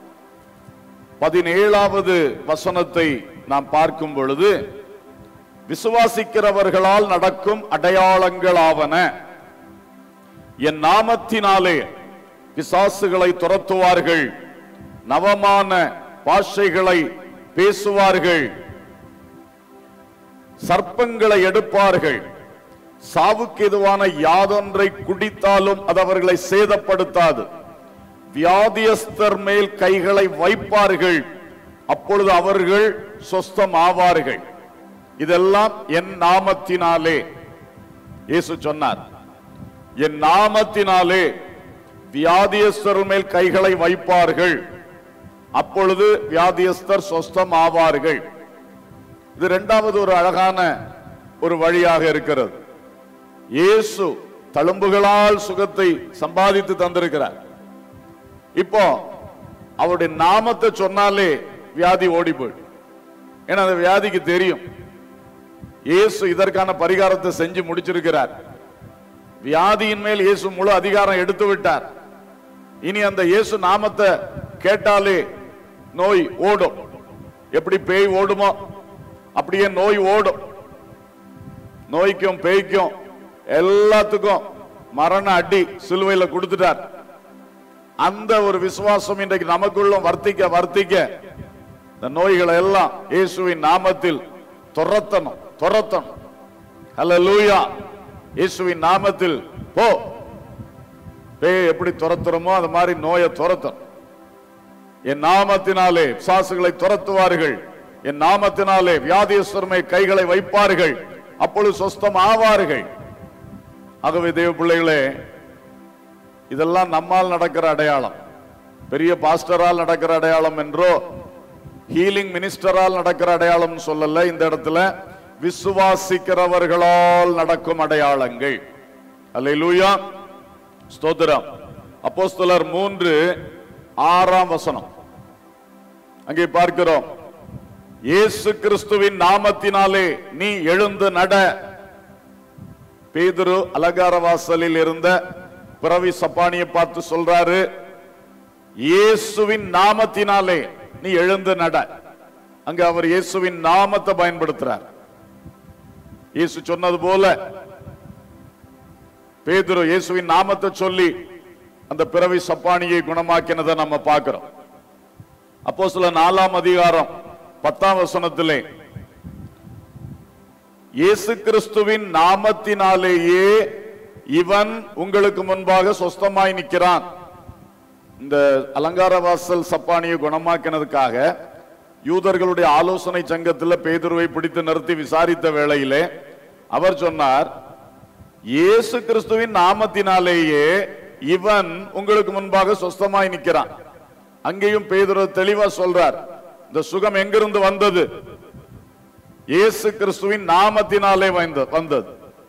பதினேழாவது வசனத்தை நாம் பார்க்கும் பொழுது விசுவாசிக்கிறவர்களால் நடக்கும் அடையாளங்களாவன என் நாமத்தினாலே பிசாசுகளை துரத்துவார்கள் நவமான பாஷைகளை பேசுவார்கள் சர்ப்பங்களை எடுப்பார்கள் சாவுக்கு எதுவான யாதொன்றை குடித்தாலும் அது அவர்களை சேதப்படுத்தாது வியாதியஸ்தர் மேல் கைகளை வைப்பார்கள் அப்பொழுது அவர்கள் சொஸ்தம் ஆவார்கள் இதெல்லாம் என் நாமத்தினாலே இயேசு சொன்னார் என் நாமத்தினாலே வியாதியஸ்தர் மேல் கைகளை வைப்பார்கள் அப்பொழுது வியாதியஸ்தர் சொஸ்தம் ஆவார்கள் இது இரண்டாவது ஒரு அழகான ஒரு வழியாக இருக்கிறது இயேசு தழும்புகளால் சுகத்தை சம்பாதித்து தந்திருக்கிறார் இப்போ அவருடைய நாமத்தை சொன்னாலே வியாதி ஓடி போயிடும் ஏன்னா அந்த வியாதிக்கு தெரியும் இயேசு இதற்கான பரிகாரத்தை செஞ்சு முடிச்சிருக்கிறார் வியாதியின் மேல் இயேசு முழு அதிகாரம் எடுத்து விட்டார் இனி அந்த இயேசு நாமத்தை கேட்டாலே நோய் ஓடும் எப்படி பேய் ஓடுமோ அப்படியே நோய் ஓடும் நோய்க்கும் பேய்க்கும் எல்லாத்துக்கும் மரண அடி சிலுவையில கொடுத்துட்டார் அந்த ஒரு விசுவாசம் இன்றைக்கு நமக்குள்ளும் வர்த்திக்க வர்த்திக்க இந்த நோய்களை எல்லாம் இயேசுவின் நாமத்தில் துரத்தணும் துரத்தணும் ஹalleluya இயேசுவின் நாமத்தில் போ பேய் எப்படி துரத்துறோமோ அது மாதிரி நோயை துரத்தணும் என் நாமத்தினாலே சாசுகளை துரத்துவார்கள் என் நாமத்தினாலே வியாதியஸ்வரமை கைகளை வைப்பார்கள் அப்பொழுது சொஸ்தம் ஆவார்கள் ஆகவே தேவ பிள்ளைகளே இதெல்லாம் நம்மால் நடக்கிற அடையாளம் பெரிய பாஸ்டரால் நடக்கிற அடையாளம் என்றோ ஹீலிங் மினிஸ்டரால் நடக்கிற அடையாளம் சொல்லல இந்த இடத்துல விசுவாசிக்கிறவர்களால் நடக்கும் அடையாளங்கள் அல்லேலூயா ஸ்தோத்திரம் அப்போஸ்தலர் மூன்று ஆறாம் வசனம் அங்கே பார்க்கிறோம் இயேசு கிறிஸ்துவின் நாமத்தினாலே நீ எழுந்து நட பேதுரு அலங்கார வாசலில் இருந்த பிறவி சப்பானியை பார்த்து சொல்றாரு இயேசுவின் நாமத்தினாலே நீ எழுந்து நட அங்க அவர் இயேசுவின் நாமத்தை பயன்படுத்துறார் இயேசு சொன்னது போல பேதுரு இயேசுவின் நாமத்தை சொல்லி அந்த பிறவி சப்பானியை குணமாக்கினதை நம்ம பார்க்கிறோம் அப்போ சில நாலாம் அதிகாரம் பத்தாம் வசனத்திலே இயேசு கிறிஸ்துவின் நாமத்தினாலேயே இவன் உங்களுக்கு முன்பாக சொஸ்தமாய் நிற்கிறான் இந்த அலங்கார வாசல் சப்பானியை குணமாக்கினதுக்காக யூதர்களுடைய ஆலோசனை சங்கத்தில் பேதுருவை பிடித்து நிறுத்தி விசாரித்த வேளையிலே அவர் சொன்னார் இயேசு கிறிஸ்துவின் நாமத்தினாலேயே இவன் உங்களுக்கு முன்பாக சொஸ்தமாய் நிற்கிறான் அங்கேயும் பேதுரு தெளிவா சொல்றார் இந்த சுகம் எங்கிருந்து வந்தது இயேசு கிறிஸ்துவின் நாமத்தினாலே வந்த- வந்தது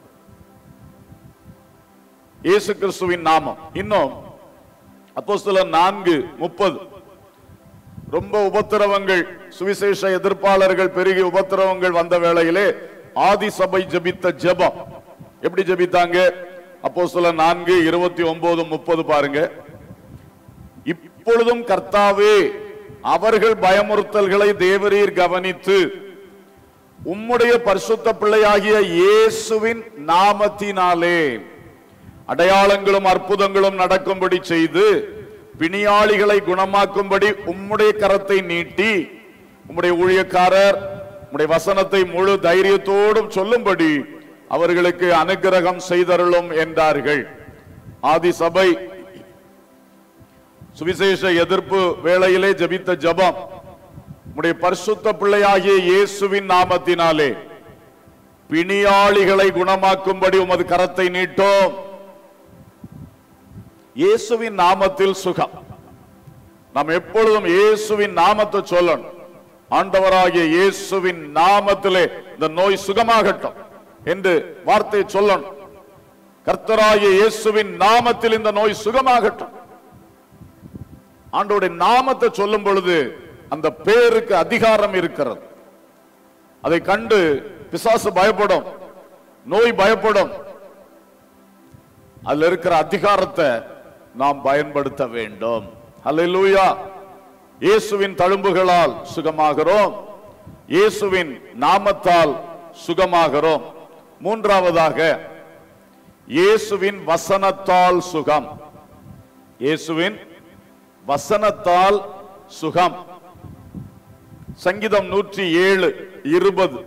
இயேசு கிறிஸ்துவின் நாமம் இன்னும் அப்போஸ்தலர் நான்கு முப்பது ரொம்ப உபத்திரவங்கள் சுவிசேஷ எதிர்ப்பாளர்கள் பெருகி உபத்திரவங்கள் வந்த வேளையிலே ஆதி சபை ஜெபித்த ஜெபம் எப்படி ஜெபித்தாங்க அப்போஸ்தலர் நான்கு இருபத்தி ஒன்பது முப்பது பாருங்க இப்பொழுதும் கர்த்தாவே அவர்கள் பயமுறுத்தல்களை தேவரீர் கவனித்து உம்முடைய பரிசுத்த பிள்ளையாகிய இயேசுவின் நாமத்தினாலே அடையாளங்களும் அற்புதங்களும் நடக்கும்படி செய்து பிணியாளிகளை குணமாக்கும்படி உம்முடைய கரத்தை நீட்டி உம்முடைய ஊழியக்காரர் உம்முடைய வசனத்தை முழு தைரியத்தோடும் சொல்லும்படி அவர்களுக்கு அனுக்கிரகம் செய்தருளும் என்றார்கள் ஆதி சபை சுவிசேஷ எதிர்ப்பு வேளையிலே ஜெபித்த ஜெபம் உம்முடைய பரிசுத்த பிள்ளையாகிய இயேசுவின் நாமத்தினாலே பிணியாளிகளை குணமாக்கும்படி உமது கரத்தை நீட்டோம் இயேசுவின் நாமத்தில் சுகம் நாம் எப்பொழுதும் இயேசுவின் நாமத்தை சொல்லணும் ஆண்டவராகிய இயேசுவின் நாமத்திலே இந்த நோய் சுகமாகட்டும் என்று வார்த்தை சொல்லணும் கர்த்தராகிய இயேசுவின் நாமத்தில் இந்த நோய் சுகமாகட்டும் ஆண்டோடைய நாமத்தை சொல்லும் பொழுது அந்த பேருக்கு அதிகாரம் இருக்கிறது அதை கண்டு பிசாசு பயப்படும் நோய் பயப்படும் அதுல இருக்கிற அதிகாரத்தை நாம் பயன்படுத்த வேண்டும் அல்லேலூயா இயேசுவின் தழும்புகளால் சுகமாகிறோம் இயேசுவின் நாமத்தால் சுகமாகிறோம் மூன்றாவதாக இயேசுவின் வசனத்தால் சுகம் இயேசுவின் வசனத்தால் சுகம் சங்கீதம் நூற்றி ஏழு இருபது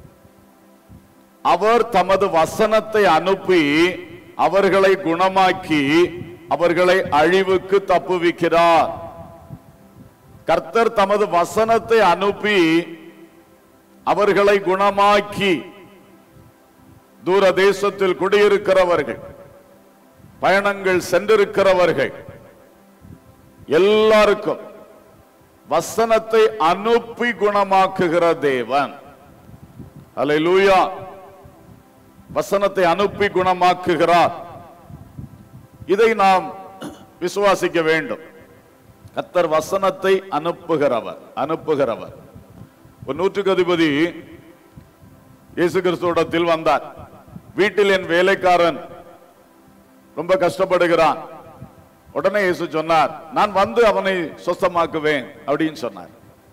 அவர் தமது வசனத்தை அனுப்பி அவர்களை குணமாக்கி அவர்களை அழிவுக்கு தப்புவிக்கிறார் கர்த்தர் தமது வசனத்தை அனுப்பி அவர்களை குணமாக்கி தூர தேசத்தில் குடியிருக்கிறவர்கள் பயணங்கள் சென்றிருக்கிறவர்கள் எல்லாருக்கும் வசனத்தை அனுப்பி குணமாக்குகிற தேவன் அல்லேலூயா வசனத்தை அனுப்பி குணமாக்குகிறார் இதை நாம் விசுவாசிக்க வேண்டும் கத்தர் வசனத்தை அனுப்புகிறவர் அனுப்புகிறவர் ஒரு நூற்றுக்கு அதிபதி இயேசு கிறிஸ்துவிடத்தில் வந்தார் வீட்டில் என் வேலைக்காரன் ரொம்ப கஷ்டப்படுகிறான் உடனே இயேசு சொன்னார் நான் வந்து அவனை சொஸ்தமாக்குவேன் அப்படின்னு சொன்னார்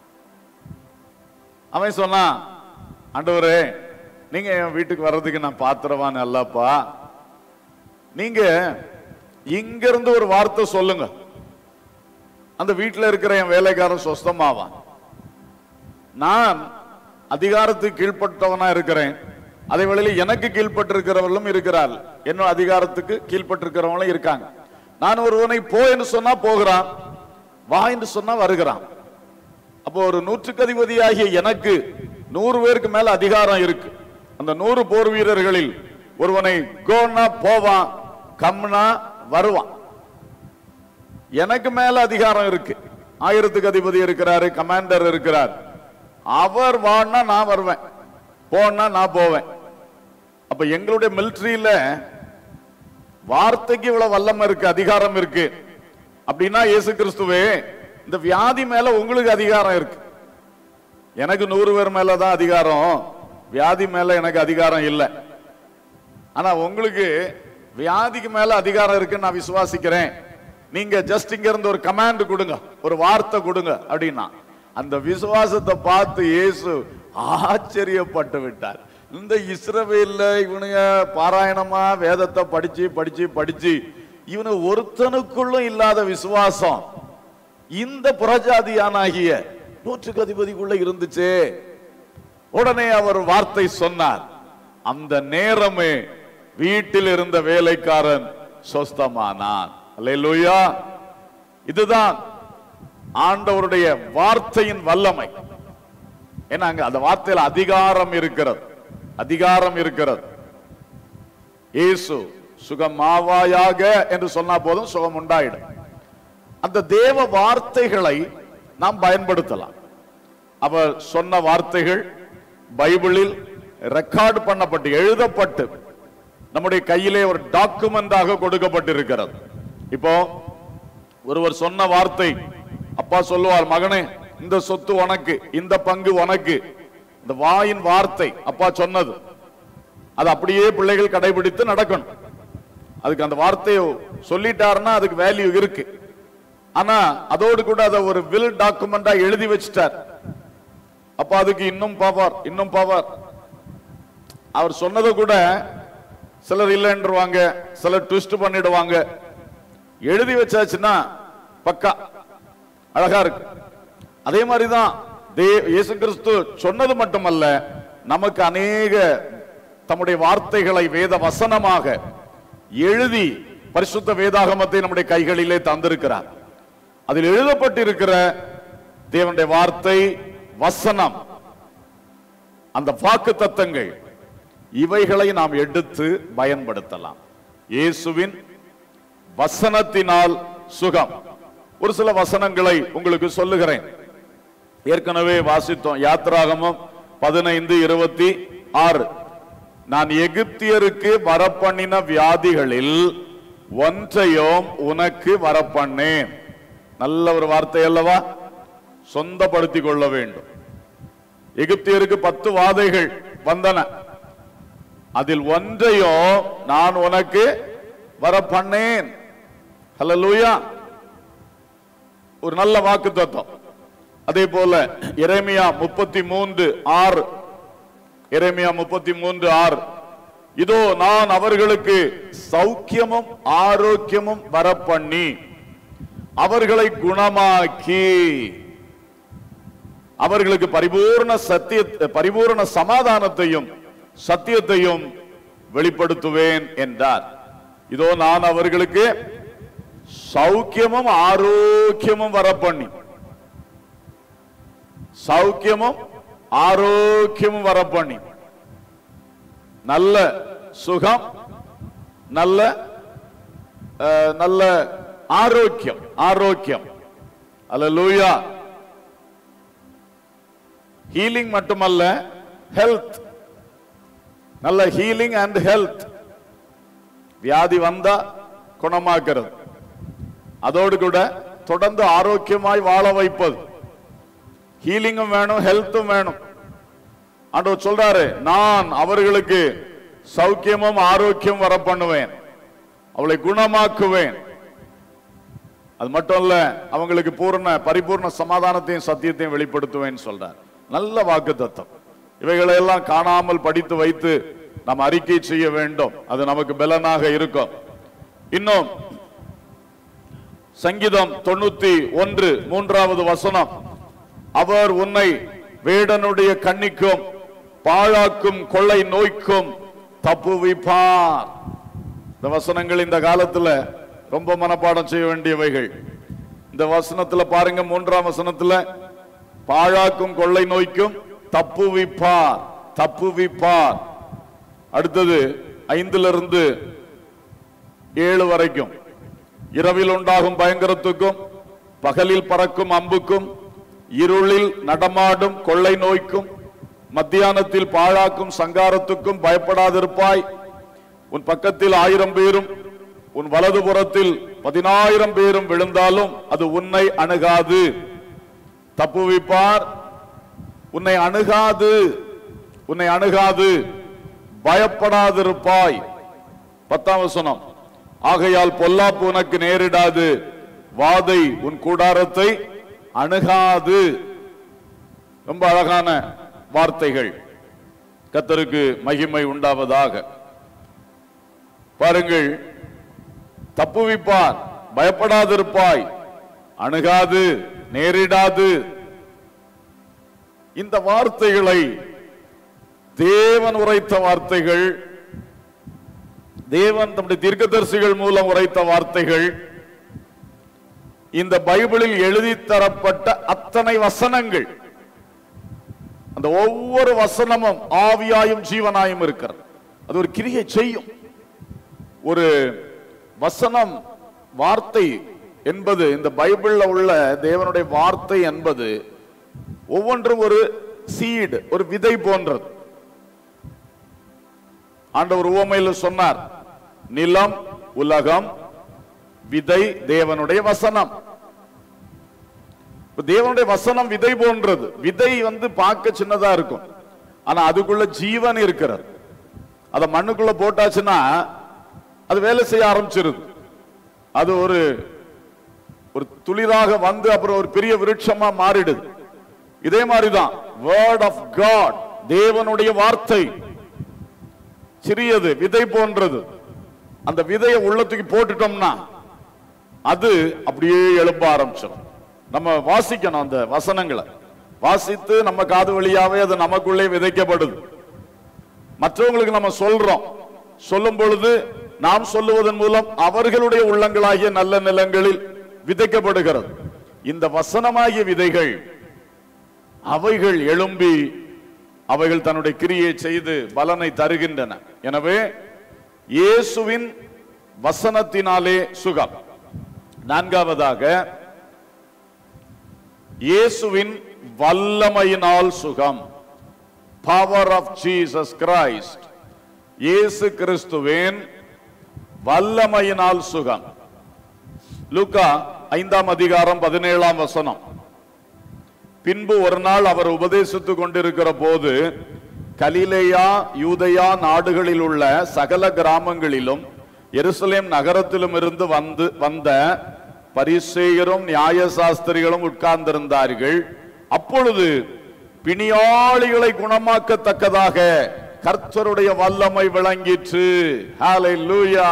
அவன் சொன்னான் ஆண்டவரே நீங்க என் வீட்டுக்கு வர்றதுக்கு நான் பாத்திரவான் அல்லப்பா நீங்க இங்க இருந்து ஒரு வார்த்தை சொல்லுங்க அந்த வீட்டுல இருக்கிற என் வேலைக்காரன் சொஸ்தமாவான் நான் அதிகாரத்துக்கு கீழ்ப்பட்டவனா இருக்கிறேன் அதே வேளையில் எனக்கு கீழ்ப்பட்டிருக்கிறவர்களும் இருக்கிறார் என்ன அதிகாரத்துக்கு கீழ்ப்பட்டிருக்கிறவங்களும் இருக்காங்க நான் ஒருவனை போ என்று சொன்னா போகிறான் வா என்று சொன்னா வருகிறான் அப்போ ஒரு நூற்றுக்கு அதிபதியாகிய எனக்கு நூறு பேருக்கு மேல அதிகாரம் இருக்கு அந்த நூறு போர் வீரர்களில் ஒருவனை கோன்னா போவான் கம்னா வருவான் எனக்கு மேல அதிகாரம் இருக்கு ஆயிரத்துக்கு அதிபதி இருக்கிறாரு கமாண்டர் இருக்கிறார் அவர் வான்னா நான் வருவேன் போனா நான் போவேன் அப்ப எங்களுடைய மிலிட்டரியில வார்த்தைக்கு இவ்வளவு வல்லமை இருக்கு அதிகாரம் இருக்கு அப்படின்னா இயேசு கிறிஸ்துவே இந்த வியாதி மேல உங்களுக்கு அதிகாரம் இருக்கு எனக்கு நூறு பேர் மேலதான் அதிகாரம் வியாதி மேல எனக்கு அதிகாரம் இல்லை ஆனா உங்களுக்கு வியாதிக்கு மேல அதிகாரம் இருக்குன்னு நான் விசுவாசிக்கிறேன் நீங்க ஜஸ்ட் இங்க இருந்து ஒரு கமாண்ட் கொடுங்க ஒரு வார்த்தை கொடுங்க அப்படின்னா அந்த விசுவாசத்தை பார்த்து இயேசு ஆச்சரியப்பட்டு விட்டார் இந்த இஸ்ரவேல்ல இவனுங்க பாராயணமா வேதத்தை படிச்சு படிச்சு படிச்சு இவனு ஒருத்தனுக்குள்ளும் இல்லாத விசுவாசம் இந்த புறஜாதியானாகிய நூற்றுக்கு அதிபதிக்குள்ள இருந்துச்சே உடனே அவர் வார்த்தை சொன்னார் அந்த நேரமே வீட்டில் இருந்த வேலைக்காரன் சொஸ்தமானான் அல்லேலூயா இதுதான் ஆண்டவருடைய வார்த்தையின் வல்லமை ஏன்னா அங்க அந்த வார்த்தையில அதிகாரம் இருக்கிறது அதிகாரம் இருக்கிறது இயேசு சுகமாவாயாக என்று சொன்னா போதும் சுகம் உண்டாயிடும் அந்த தேவ வார்த்தைகளை நாம் பயன்படுத்தலாம் அவர் சொன்ன வார்த்தைகள் பைபிளில் ரெக்கார்ட் பண்ணப்பட்டு எழுதப்பட்டு நம்முடைய கையிலே ஒரு டாக்குமெண்டாக கொடுக்கப்பட்டிருக்கிறது இப்போ ஒருவர் சொன்ன வார்த்தை அப்பா சொல்லுவார் மகனே இந்த சொத்து உனக்கு இந்த பங்கு உனக்கு இந்த வாயின் வார்த்தை அப்பா சொன்னது அது அப்படியே பிள்ளைகள் கடைபிடித்து நடக்கணும் அதுக்கு அந்த வார்த்தையை சொல்லிட்டாருன்னா அதுக்கு வேல்யூ இருக்கு ஆனா அதோடு கூட அதை ஒரு வில் டாக்குமெண்டா எழுதி வச்சிட்டார் அப்ப அதுக்கு இன்னும் பவர் இன்னும் பவர் அவர் சொன்னதை கூட சிலர் இல்லைன்றவாங்க சிலர் ட்விஸ்ட் பண்ணிடுவாங்க எழுதி வச்சாச்சுன்னா பக்கா அழகா இருக்கு அதே மாதிரிதான் தே- இயேசு கிறிஸ்து சொன்னது மட்டுமல்ல நமக்கு அநேக தம்முடைய வார்த்தைகளை வேத வசனமாக எழுதி பரிசுத்த வேதாகமத்தை நம்முடைய கைகளிலே தந்திருக்கிறார் அதில் எழுதப்பட்டிருக்கிற தேவனுடைய வார்த்தை வசனம் அந்த வாக்கு தத்தங்கள் இவைகளை நாம் எடுத்து பயன்படுத்தலாம் இயேசுவின் வசனத்தினால் சுகம் ஒரு சில வசனங்களை உங்களுக்கு சொல்லுகிறேன் ஏற்கனவே வாசித்தோம் யாத்ராகமம் பதினைந்து இருபத்தி ஆறு நான் எகிப்தியருக்கு வரப்பண்ணின வியாதிகளில் ஒன்றையும் உனக்கு வரப்பண்ணேன் நல்ல ஒரு வார்த்தை அல்லவா சொந்தப்படுத்திக் கொள்ள வேண்டும் எகிப்தியருக்கு பத்து வாதைகள் வந்தன அதில் ஒன்றையும் நான் உனக்கு வரப்பண்ணேன் ஹalleluya ஒரு நல்ல வாக்கு தத்துவம் அதே போல எரேமியா முப்பத்தி மூன்று ஆறு எரேமியா முப்பத்தி மூன்று ஆறு இதோ நான் அவர்களுக்கு சௌக்கியமும் ஆரோக்கியமும் வரப்பண்ணி அவர்களை குணமாக்கி அவர்களுக்கு பரிபூர்ண சத்திய பரிபூர்ண சமாதானத்தையும் சத்தியத்தையும் வெளிப்படுத்துவேன் என்றார் இதோ நான் அவர்களுக்கு சௌக்கியமும் ஆரோக்கியமும் வரப்பண்ணி சௌக்கியமும் ஆரோக்கியமும் வரப்பண்ணி நல்ல சுகம் நல்ல அஹ், நல்ல ஆரோக்கியம் ஆரோக்கியம் அல்லேலூயா ஹீலிங் மட்டுமல்ல ஹெல்த் நல்ல ஹீலிங் அண்ட் ஹெல்த் வியாதி வந்தா குணமாக்குறது அதோடு கூட தொடர்ந்து ஆரோக்கியமாய் வாழ வைப்பது ஹீலிங்கும் வேணும் ஹெல்த்தும் வேணும் ஆண்டவர் சொல்றாரு நான் அவர்களுக்கு சௌக்கியமும் ஆரோக்கியம் வர பண்ணுவேன் அவளை குணமாக்குவேன் அது மட்டும் இல்ல அவங்களுக்கு பூர்ண பரிபூர்ண சமாதானத்தையும் சத்தியத்தையும் வெளிப்படுத்துவேன் சொல்றார் நல்ல வாக்கு தத்தம் இவைகளை எல்லாம் காணாமல் படித்து வைத்து நாம் அறிக்கை செய்ய வேண்டும் அது நமக்கு பலனாக இருக்கும் இன்னும் சங்கீதம் தொண்ணூத்தி ஒன்று மூன்றாவது வசனம் அவர் உன்னை வேடனுடைய கண்ணிக்கும் பாழாக்கும் கொள்ளை நோய்க்கும் தப்புவிப்பார் இந்த வசனங்கள் இந்த காலத்துல ரொம்ப மனப்பாடம் செய்ய வேண்டியவைகள் இந்த வசனத்துல பாருங்க மூன்றாம் வசனத்துல பாழாக்கும் கொள்ளை நோய்க்கும் தப்புவிப்பார் தப்புவிப்பார் அடுத்தது ஐந்துல இருந்து ஏழு வரைக்கும் இரவில் உண்டாகும் பயங்கரத்துக்கும் பகலில் பறக்கும் அம்புக்கும் இருளில் நடமாடும் கொள்ளை நோய்க்கும் மத்தியானத்தில் பாழாக்கும் சங்காரத்துக்கும் பயப்படாதிருப்பாய் உன் பக்கத்தில் ஆயிரம் பேரும் உன் வலதுபுறத்தில் பதினாயிரம் பேரும் விழுந்தாலும் அது உன்னை அணுகாது தப்புவிப்பார் உன்னை அணுகாது உன்னை அணுகாது பயப்படாதிருப்பாய் பத்தாம் வசனம் ஆகையால் பொல்லாப்பு உனக்கு நேரிடாது வாதை உன் கூடாரத்தை அணுகாது ரொம்ப அழகான வார்த்தைகள் கத்தருக்கு மகிமை உண்டாவதாக பாருங்கள் தப்புவிப்பார் பயப்படாதிருப்பாய் அணுகாது நேரிடாது இந்த வார்த்தைகளை தேவன் உரைத்த வார்த்தைகள் தேவன் தம்முடைய தீர்க்கதரிசிகள் மூலம் உரைத்த வார்த்தைகள் இந்த பைபிளில் எழுதி தரப்பட்ட அத்தனை வசனங்கள் அந்த ஒவ்வொரு வசனமும் ஆவியாயும் ஜீவனாயும் இருக்கிறது அது ஒரு கிரியை செய்யும் ஒரு வசனம் வார்த்தை என்பது இந்த பைபிள்ல உள்ள தேவனுடைய வார்த்தை என்பது ஒவ்வொன்றும் ஒரு சீடு ஒரு விதை போன்றது ஆண்டவர் உவமையில் சொன்னார் நிலம் உலகம் விதை தேவனுடைய வசனம் இப்ப தேவனுடைய வசனம் விதை போன்றது விதை வந்து பார்க்க சின்னதா இருக்கும் ஆனா அதுக்குள்ள ஜீவன் இருக்கிறது அத மண்ணுக்குள்ள போட்டாச்சுன்னா அது வேலை செய்ய ஆரம்பிச்சிருது அது ஒரு ஒரு துளிராக வந்து அப்புறம் ஒரு பெரிய விருட்சமா மாறிடுது இதே மாதிரிதான் வேர்ட் ஆஃப் காட் தேவனுடைய வார்த்தை சிறியது விதை போன்றது அந்த விதையை உள்ளத்துக்கு போட்டுட்டோம்னா அது அப்படியே எழும்ப ஆரம்பிச்சிடும் நம்ம வாசிக்கணும் அந்த வசனங்களை வாசித்து நம்ம காது வழியாவே அது நமக்குள்ளே விதைக்கப்படுது மற்றவங்களுக்கு நம்ம சொல்றோம் சொல்லும் பொழுது நாம் சொல்லுவதன் மூலம் அவர்களுடைய உள்ளங்களாகிய நல்ல நிலங்களில் விதைக்கப்படுகிறது இந்த வசனமாகிய விதைகள் அவைகள் எழும்பி அவைகள் தன்னுடைய கிரியை செய்து பலனை தருகின்றன எனவே இயேசுவின் வசனத்தினாலே சுகம் நான்காவதாக இயேசுவின் வல்லமையினால் சுகம் பவர் ஆஃப் ஜீசஸ் கிரைஸ்ட் இயேசு கிறிஸ்துவின் வல்லமையினால் சுகம் லூக்கா ஐந்தாம் அதிகாரம் பதினேழாம் வசனம் பின்பு ஒரு நாள் அவர் உபதேசித்துக் கொண்டிருக்கிற போது கலிலேயா யூதயா நாடுகளில் உள்ள சகல கிராமங்களிலும் எருசலேம் நகரத்திலும் இருந்து வந்து வந்த பரிசேயரும் நியாயசாஸ்திரிகளும் உட்கார்ந்திருந்தார்கள் அப்பொழுது பிணியாளிகளை குணமாக்கத்தக்கதாக கர்த்தருடைய வல்லமை விளங்கிற்று ஹalleluya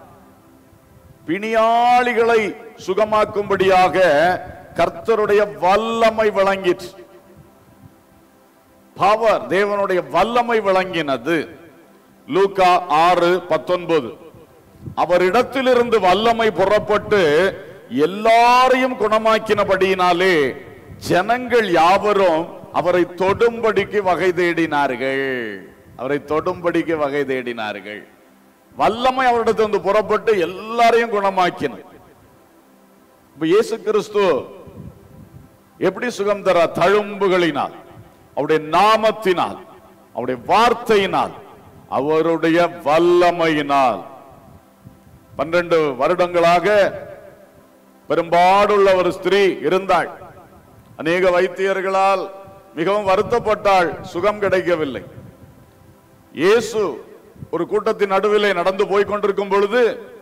பிணியாளிகளை சுகமாக்கும்படியாக கர்த்தருடைய வல்லமை விளங்கிற்று பவர் தேவனுடைய வல்லமை விளங்கினது லூக்கா ஆறு பத்தொன்பது அவரிடத்திலிருந்து வல்லமை புறப்பட்டு எல்லாரையும் குணமாக்கினபடியினாலே ஜனங்கள் யாவரும் அவரை தொடும்படிக்கு வகை தேடினார்கள் அவரை தொடும்படிக்கு வகை தேடினார்கள் வல்லமை அவரிடத்திலிருந்து புறப்பட்டு எல்லாரையும் குணமாக்கின இப்ப இயேசு கிறிஸ்து எப்படி சுகம் தர தழும்புகளினால் அவருடைய நாமத்தினால் அவருடைய வார்த்தையினால் அவருடைய வல்லமையினால் பன்னிரண்டு வருடங்களாக பெரும்பாடுள்ள ஒரு ஸ்திரீ இருந்தாள் அநேக வைத்தியர்களால் மிகவும் வருத்தப்பட்டாள் சுகம் கிடைக்கவில்லை இயேசு ஒரு கூட்டத்தின் நடுவிலே நடந்து போய் கொண்டிருக்கும் பொழுது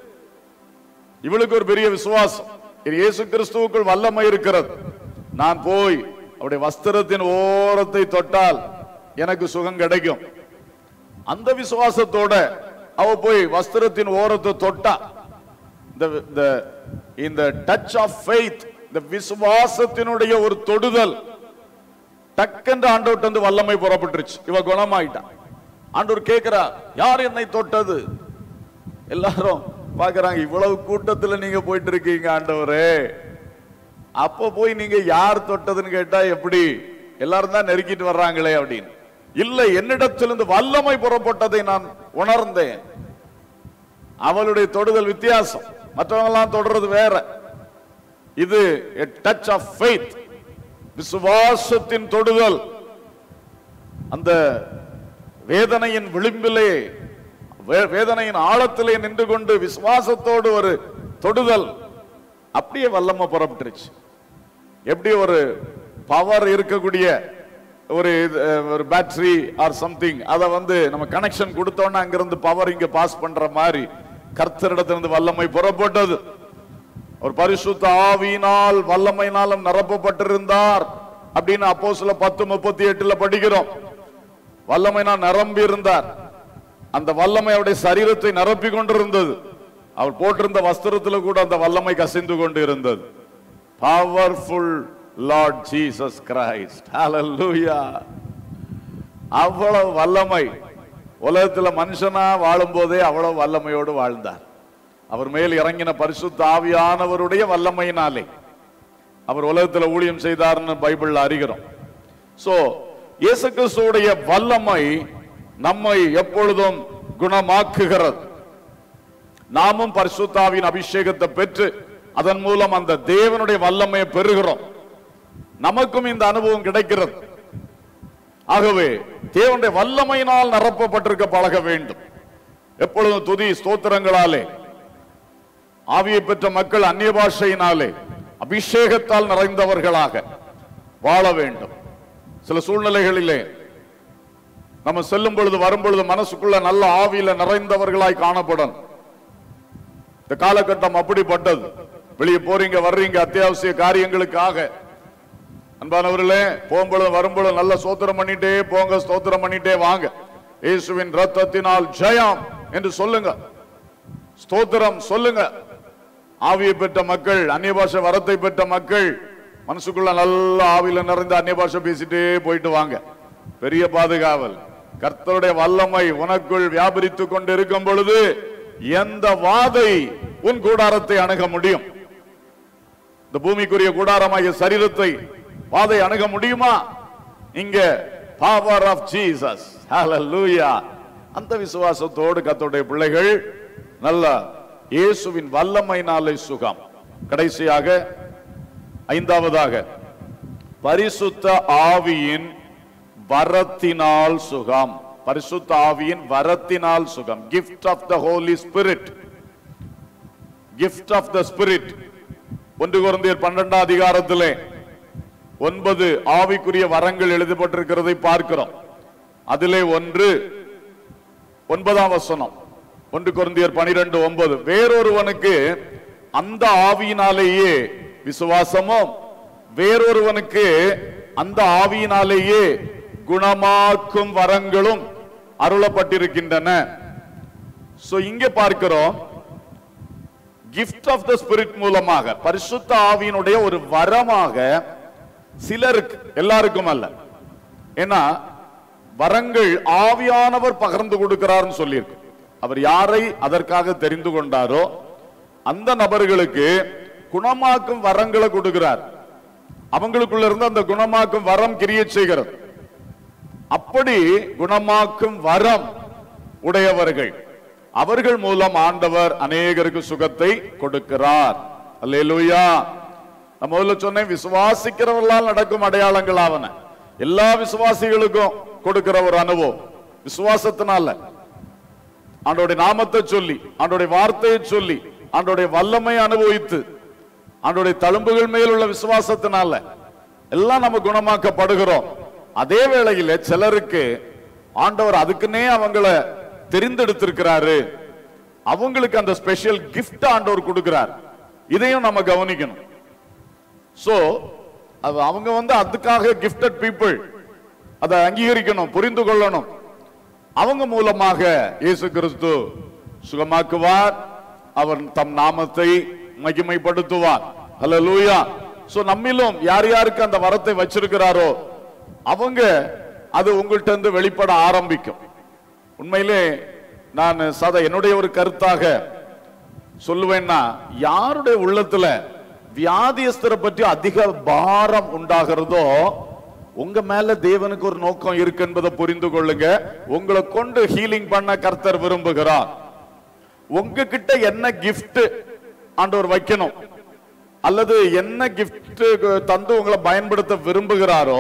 இவளுக்கு ஒரு பெரிய விசுவாசம் இது இயேசு கிறிஸ்துவுக்குள் வல்லமை இருக்கிறது நான் போய் அவருடைய வஸ்திரத்தின் ஓரத்தை தொட்டால் எனக்கு சுகம் கிடைக்கும் அந்த விசுவாசத்தோட அவ போய் வஸ்திரத்தின் ஓரத்தை தொட்டா இந்த இந்த இந்த டச் ஆஃப் ஃபெய்த் இந்த விசுவாசத்தினுடைய ஒரு தொடுதல் டக்கென்று ஆண்டவர்ட்ட வந்து வல்லமை புறப்பட்டுருச்சு இவ குணமாயிட்டான் ஆண்டவர் கேட்கிறா யார் என்னை தொட்டது எல்லாரும் பாக்குறாங்க இவ்வளவு கூட்டத்துல நீங்க போயிட்டு இருக்கீங்க ஆண்டவரே அப்ப போய் நீங்க யார் தொட்டதுன்னு கேட்டா எப்படி எல்லாரும் தான் நெருக்கிட்டு வர்றாங்களே அப்படின்னு இல்ல என்னிடத்திலிருந்து வல்லமை புறப்பட்டதை நான் உணர்ந்தேன் அவளுடைய தொடுதல் வித்தியாசம் மற்றவங்க எல்லாம் தொடர்றது வேற இது டச் ஆஃப் ஃபெய்த் விசுவாசத்தின் தொடுதல் அந்த வேதனையின் விளிம்பிலே வே- வேதனையின் ஆழத்திலே நின்று கொண்டு விசுவாசத்தோடு ஒரு தொடுதல் அப்படியே வல்லமை புறப்பட்டுருச்சு எப்படி ஒரு பவர் இருக்கக்கூடிய ஒரு இது, அஹ், ஒரு பேட்டரி ஆர் சம்திங் அதை வந்து நம்ம கனெக்ஷன் கொடுத்தோம்னா அங்கிருந்து பவர் இங்க பாஸ் பண்ற மாதிரி கர்த்தரிடத்திலிருந்து வல்லமை புறப்பட்டது ஒரு பரிசுத்த ஆவியினால் வல்லமையினாலும் நிரப்பப்பட்டிருந்தார் அப்படின்னு அப்போ சில பத்து முப்பத்தி எட்டுல படிக்கிறோம் வல்லமையினால் நிரம்பி இருந்தார் அந்த வல்லமை அவருடைய சரீரத்தை நிரப்பி கொண்டிருந்தது அவர் போட்டிருந்த வஸ்திரத்துல கூட அந்த வல்லமை கசிந்து கொண்டு இருந்தது பவர்ஃபுல் லார்ட் ஜீசஸ் கிரைஸ்ட் ஹalleluya அவ்வளவு வல்லமை உலகத்துல மனுஷனா வாழும்போதே அவ்வளவு வல்லமையோடு வாழ்ந்தார் அவர் மேல் இறங்கின பரிசுத்த ஆவியானவருடைய வல்லமையினாலே அவர் உலகத்துல ஊழியம் செய்தார்னு பைபிள்ல அறிகிறோம் சோ இயேசு கிறிஸ்துவுடைய வல்லமை நம்மை எப்பொழுதும் குணமாக்குகிறது நாமும் பரிசுத்தாவின் அபிஷேகத்தை பெற்று அதன் மூலம் அந்த தேவனுடைய வல்லமையை பெறுகிறோம் நமக்கும் இந்த அனுபவம் கிடைக்கிறது ஆகவே தேவனுடைய வல்லமையினால் நிரப்பப்பட்டிருக்க பழக வேண்டும் எப்பொழுதும் துதி ஸ்தோத்திரங்களாலே ஆவியை பெற்ற மக்கள் அந்நிய பாஷையினாலே அபிஷேகத்தால் நிறைந்தவர்களாக வாழ வேண்டும் சில சூழ்நிலைகளிலே நம்ம செல்லும் பொழுது வரும் பொழுது மனசுக்குள்ள நல்ல ஆவியில நிறைந்தவர்களாய் காணப்படும் இந்த காலகட்டம் அப்படிப்பட்டது வெளியே போறீங்க வர்றீங்க அத்தியாவசிய காரியங்களுக்காக அன்பானவர்களே போகும்பொழுது வரும்பொழுது நல்ல ஸ்தோத்திரம் பண்ணிட்டே போங்க ஸ்தோத்திரம் பண்ணிட்டே வாங்க இயேசுவின் ரத்தத்தினால் ஜெயம் என்று சொல்லுங்க ஸ்தோத்திரம் சொல்லுங்க ஆவியை பெற்ற மக்கள் அந்நிய பாஷை வரத்தை பெற்ற மக்கள் மனசுக்குள்ள நல்ல ஆவியில நிறைந்த அந்நிய பாஷை பேசிட்டே போயிட்டு வாங்க பெரிய பாதுகாவல் கர்த்தருடைய வல்லமை உனக்குள் வியாபரித்துக் கொண்டு இருக்கும் பொழுது எந்த வாதை உன் கூடாரத்தை அணுக முடியும் இந்த பூமிக்குரிய கூடாரமாகிய சரீரத்தை பாதை அணுக முடியுமா இங்க பவர் ஆஃப் ஜீசஸ் ஹalleluya அந்த விசுவாசத்தோடு கர்த்தருடைய பிள்ளைகள் நல்ல இயேசுவின் வல்லமையினாலே சுகம் கடைசியாக ஐந்தாவதாக பரிசுத்த ஆவியின் வரத்தினால் சுகம் பரிசுத்த ஆவியின் வரத்தினால் சுகம் gift of the holy spirit gift of the spirit ஒன்று குழந்தையர் பன்னெண்டாம் அதிகாரத்திலே ஒன்பது ஆவிக்குரிய வரங்கள் எழுதப்பட்டிருக்கிறதை பார்க்கிறோம் அதிலே ஒன்று ஒன்பதாம் வசனம் ஒன்று குருந்தியர் பனிரெண்டு ஒன்பது வேறொருவனுக்கு அந்த ஆவியினாலேயே விசுவாசமும் வேறொருவனுக்கு அந்த ஆவியினாலேயே குணமாக்கும் வரங்களும் அருளப்பட்டிருக்கின்றன சோ இங்க பார்க்கிறோம் கிஃப்ட் ஆஃப் த ஸ்பிரிட் மூலமாக பரிசுத்த ஆவியினுடைய ஒரு வரமாக சிலருக்கு எல்லாருக்கும் அல்ல ஏன்னா வரங்கள் ஆவியானவர் பகிர்ந்து கொடுக்கிறார்னு சொல்லியிருக்கு அவர் யாரை அதற்காக தெரிந்து கொண்டாரோ அந்த நபர்களுக்கு குணமாக்கும் வரங்களை கொடுக்கிறார் அவங்களுக்குள்ள இருந்து அந்த குணமாக்கும் வரம் கிரிய செய்கிறது அப்படி குணமாக்கும் வரம் உடையவர்கள் அவர்கள் மூலம் ஆண்டவர் அநேகருக்கு சுகத்தை கொடுக்கிறார் அல்லேலூயா நான் முதல்ல சொன்னேன் விசுவாசிக்கிறவர்களால் நடக்கும் அடையாளங்கள் ஆவன எல்லா விசுவாசிகளுக்கும் கொடுக்கிற ஒரு அனுபவம் விசுவாசத்தினால ஆண்டோடைய நாமத்தை சொல்லி ஆண்டோடைய வார்த்தையை சொல்லி ஆண்டோடைய வல்லமை அனுபவித்து ஆண்டோடைய தழும்புகள் மேல் உள்ள விசுவாசத்தினால எல்லாம் நம்ம குணமாக்கப்படுகிறோம் அதே வேளையில சிலருக்கு ஆண்டவர் அதுக்குன்னே அவங்கள தெரிந்தெடுத்திருக்கிறாரு அவங்களுக்கு அந்த ஸ்பெஷல் கிஃப்ட் ஆண்டவர் கொடுக்கிறார் இதையும் நம்ம கவனிக்கணும் சோ அது அவங்க வந்து அதுக்காக கிஃப்டட் பீப்புள் அதை அங்கீகரிக்கணும் புரிந்து கொள்ளணும் அவங்க மூலமாக இயேசு கிறிஸ்து சுகமாக்குவார் அவர் தம் நாமத்தை மகிமைப்படுத்துவார் ஹalleluya சோ நம்மிலும் யார் யாருக்கு அந்த வரத்தை வச்சிருக்கிறாரோ அவங்க அது உங்கள்ட்ட இருந்து வெளிப்பட ஆரம்பிக்கும் உண்மையிலே நான் சத என்னுடைய ஒரு கருத்தாக சொல்லுவேன்னா யாருடைய உள்ளத்துல வியாதியஸ்தரை பற்றி அதிக பாரம் உண்டாகிறதோ உங்க மேல தேவனுக்கு ஒரு நோக்கம் இருக்கு என்பதை புரிந்து கொள்ளுங்க உங்களை கொண்டு ஹீலிங் பண்ண கர்த்தர் விரும்புகிறார் உங்ககிட்ட என்ன gift ஆண்டவர் வைக்கணும் அல்லது என்ன gift தந்து உங்களை பயன்படுத்த விரும்புகிறாரோ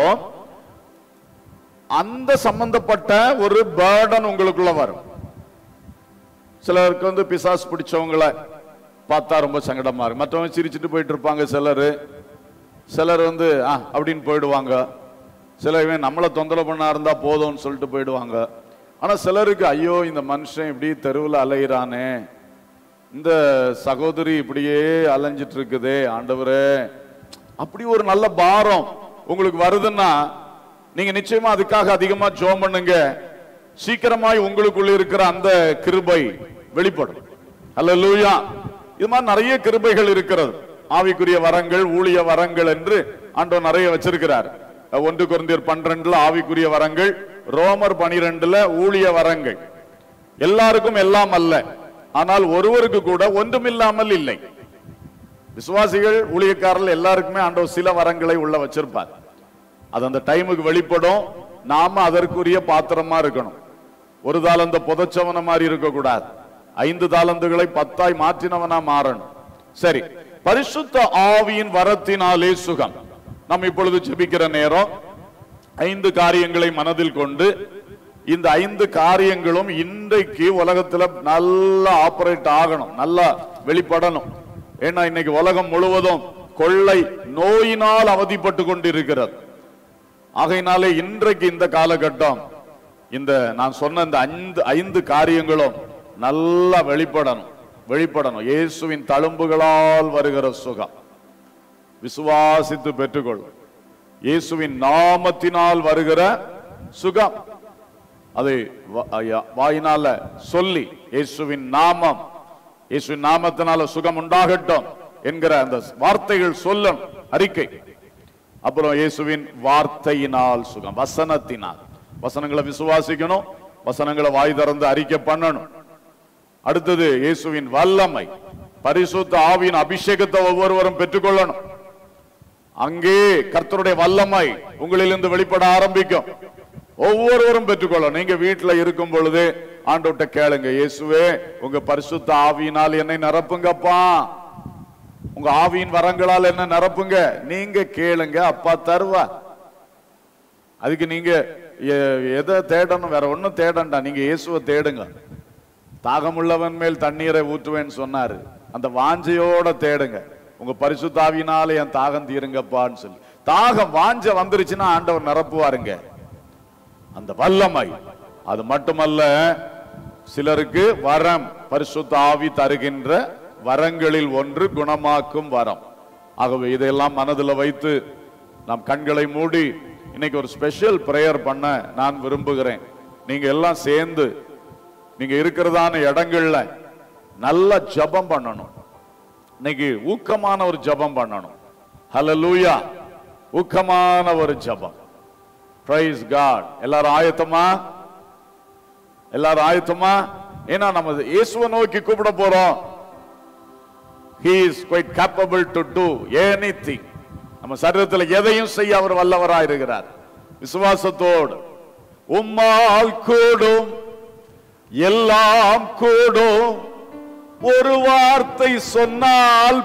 அந்த சம்பந்தப்பட்ட ஒரு பேர்டன் உங்களுக்குள்ள வரும் சிலருக்கு வந்து பிசாசு பிடிச்சவங்கள பார்த்தா ரொம்ப சங்கடமா இருக்கு மற்றவங்க சிரிச்சிட்டு போயிட்டு இருப்பாங்க சிலர் சிலர் வந்து ஆ அப்படின்னு போயிடுவாங்க சில இவன் நம்மளை தொந்தரவு பண்ணா இருந்தா போதும்னு சொல்லிட்டு போயிடுவாங்க ஆனா சிலருக்கு ஐயோ இந்த மனுஷன் இப்படி தெருவில் அலையிறானே இந்த சகோதரி இப்படியே அலைஞ்சிட்டு இருக்குதே ஆண்டவரே அப்படி ஒரு நல்ல பாரம் உங்களுக்கு வருதுன்னா நீங்க நிச்சயமா அதுக்காக அதிகமா ஜோம் பண்ணுங்க சீக்கிரமாய் உங்களுக்குள்ள இருக்கிற அந்த கிருபை வெளிப்படும் அல்லேலூயா இது மாதிரி நிறைய கிருபைகள் இருக்கிறது ஆவிக்குரிய வரங்கள் ஊழிய வரங்கள் என்று ஆண்டவர் நிறைய வச்சிருக்கிறார் ஒன்று குருந்தியர் பன்னிரெண்டுல ஆவிக்குரிய வரங்கள் ரோமர் பனிரெண்டுல ஊழிய வரங்கள் எல்லாருக்கும் எல்லாம் அல்ல ஆனால் ஒருவருக்கு கூட ஒன்றுமில்லாமல் இல்லை விசுவாசிகள் ஊழியக்காரர்கள் எல்லாருக்குமே ஆண்டவர் சில வரங்களை உள்ள வச்சிருப்பார் அது அந்த டைமுக்கு வெளிப்படும் நாம அதற்குரிய பாத்திரமா இருக்கணும் ஒரு தாளந்த புதைச்சவன மாதிரி இருக்க கூடாது ஐந்து தாளந்துகளை பத்தாய் மாற்றினவனா மாறணும் சரி பரிசுத்த ஆவியின் வரத்தினாலே சுகம் நம்ம இப்பொழுது ஜெபிக்கிற நேரம் ஐந்து காரியங்களை மனதில் கொண்டு இந்த ஐந்து காரியங்களும் இன்றைக்கு உலகத்துல நல்லா ஆபரேட் ஆகணும் நல்லா வெளிப்படணும் ஏன்னா இன்னைக்கு உலகம் முழுவதும் கொள்ளை நோயினால் அவதிப்பட்டு கொண்டிருக்கிறது ஆகையினாலே இன்றைக்கு இந்த காலகட்டம் இந்த நான் சொன்ன இந்த ஐந்து ஐந்து காரியங்களும் நல்லா வெளிப்படணும் வெளிப்படணும் இயேசுவின் தழும்புகளால் வருகிற சுகம் விசுவாசித்து பெற்றுக்கொள்ளும் இயேசுவின் நாமத்தினால் வருகிற சுகம் அதை வா- ஐயா- வாயினால சொல்லி இயேசுவின் நாமம் இயேசுவின் நாமத்தினால சுகம் உண்டாகட்டும் என்கிற அந்த வார்த்தைகள் சொல்லும் அறிக்கை அப்புறம் இயேசுவின் வார்த்தையினால் சுகம் வசனத்தினால் வசனங்களை விசுவாசிக்கணும் வசனங்களை வாய் திறந்து அறிக்கை பண்ணணும் அடுத்தது இயேசுவின் வல்லமை பரிசுத்த ஆவியின் அபிஷேகத்தை ஒவ்வொருவரும் பெற்றுக்கொள்ளணும் அங்கே கர்த்தருடைய வல்லமை உங்களிலிருந்து வெளிப்பட ஆரம்பிக்கும் ஒவ்வொருவரும் பெற்றுக்கொள்ளணும் நீங்க வீட்டுல இருக்கும் பொழுது ஆண்டவர்ட்ட கேளுங்க இயேசுவே உங்க பரிசுத்த ஆவியினால் என்னை நிரப்புங்கப்பா உங்க ஆவியின் வரங்களால் என்ன நிரப்புங்க நீங்க கேளுங்க அப்பா தருவா அதுக்கு நீங்க எ- எதை தேடணும் வேற ஒண்ணும் தேடண்டா நீங்க இயேசுவை தேடுங்க தாகமுள்ளவன் மேல் தண்ணீரை ஊற்றுவேன்னு சொன்னாரு அந்த வாஞ்சையோட தேடுங்க உங்க பரிசுத்தாவினால என் தாகம் தீருங்கப்பான்னு சொல்லி தாகம் வாஞ்ச வந்துருச்சுன்னா ஆண்டவர் நிரப்புவாருங்க அந்த வல்லமை அது மட்டுமல்ல சிலருக்கு வரம் பரிசுத்த ஆவி தருகின்ற வரங்களில் ஒன்று குணமாக்கும் வரம் ஆகவே இதையெல்லாம் மனதில் வைத்து நாம் கண்களை மூடி இன்னைக்கு ஒரு ஸ்பெஷல் பிரேயர் பண்ண நான் விரும்புகிறேன் நீங்க எல்லாம் சேர்ந்து நீங்க இருக்கிறதான இடங்கள்ல நல்ல ஜெபம் பண்ணணும் இன்னைக்கு ஊக்கமான ஒரு ஜெபம் பண்ணணும் ஹalleluya ஊக்கமான ஒரு ஜெபம் பிரைஸ் காட் எல்லாரும் ஆயத்தமா எல்லாரும் ஆயத்தமா ஏன்னா நம்ம இயேசுவை நோக்கி கூப்பிட போறோம் he is quite capable to do anything நம்ம சரீரத்தில் எதையும் செய்ய அவர் வல்லவராய் இருக்கிறார் விசுவாசத்தோடு உம்மால் கூடும் எல்லாம் கூடும் ஒரு வார்த்தை சொன்னால்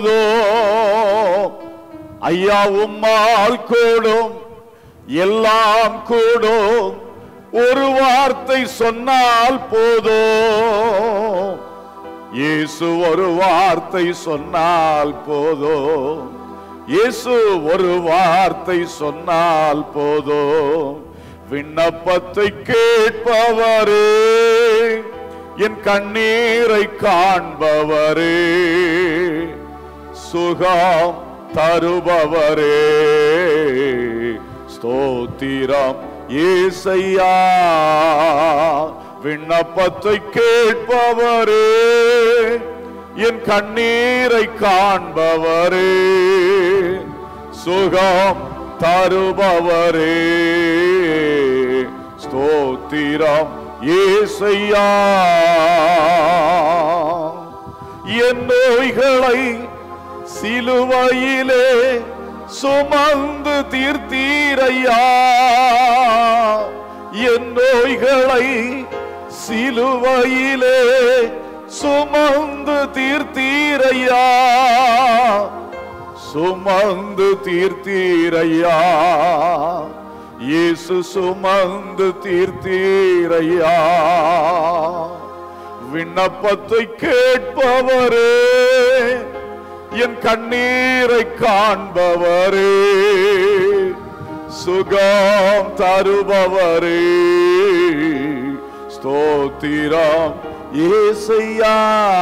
போதும் ஐயா உம்மால் கூடும் எல்லாம் கூடும் ஒரு வார்த்தை சொன்னால் போதும் இயேசு ஒரு வார்த்தை சொன்னால் போதும் இயேசு ஒரு வார்த்தை சொன்னால் போதும் விண்ணப்பத்தை கேட்பவரே என் கண்ணீரை காண்பவரே சுகம் தருபவரே ஸ்தோத்திரம் ஏசையா விண்ணப்பத்தை கேட்பவரே என் கண்ணீரை காண்பவரே சுகம் தருபவரே ஸ்தோத்திரம் ஏசையா என் நோய்களை சிலுவையிலே சுமந்து தீர்த்தீரையா என் நோய்களை சிலுவையிலே சுமந்து தீர்த்தீரையா சுமந்து தீர்த்தீரையா இயேசு சுமந்து தீர்த்தீரையா விண்ணப்பத்தை கேட்பவரே என் கண்ணீரை காண்பவரே சுகம் தருபவரே ஸ்தோத்திரம் ஏசையா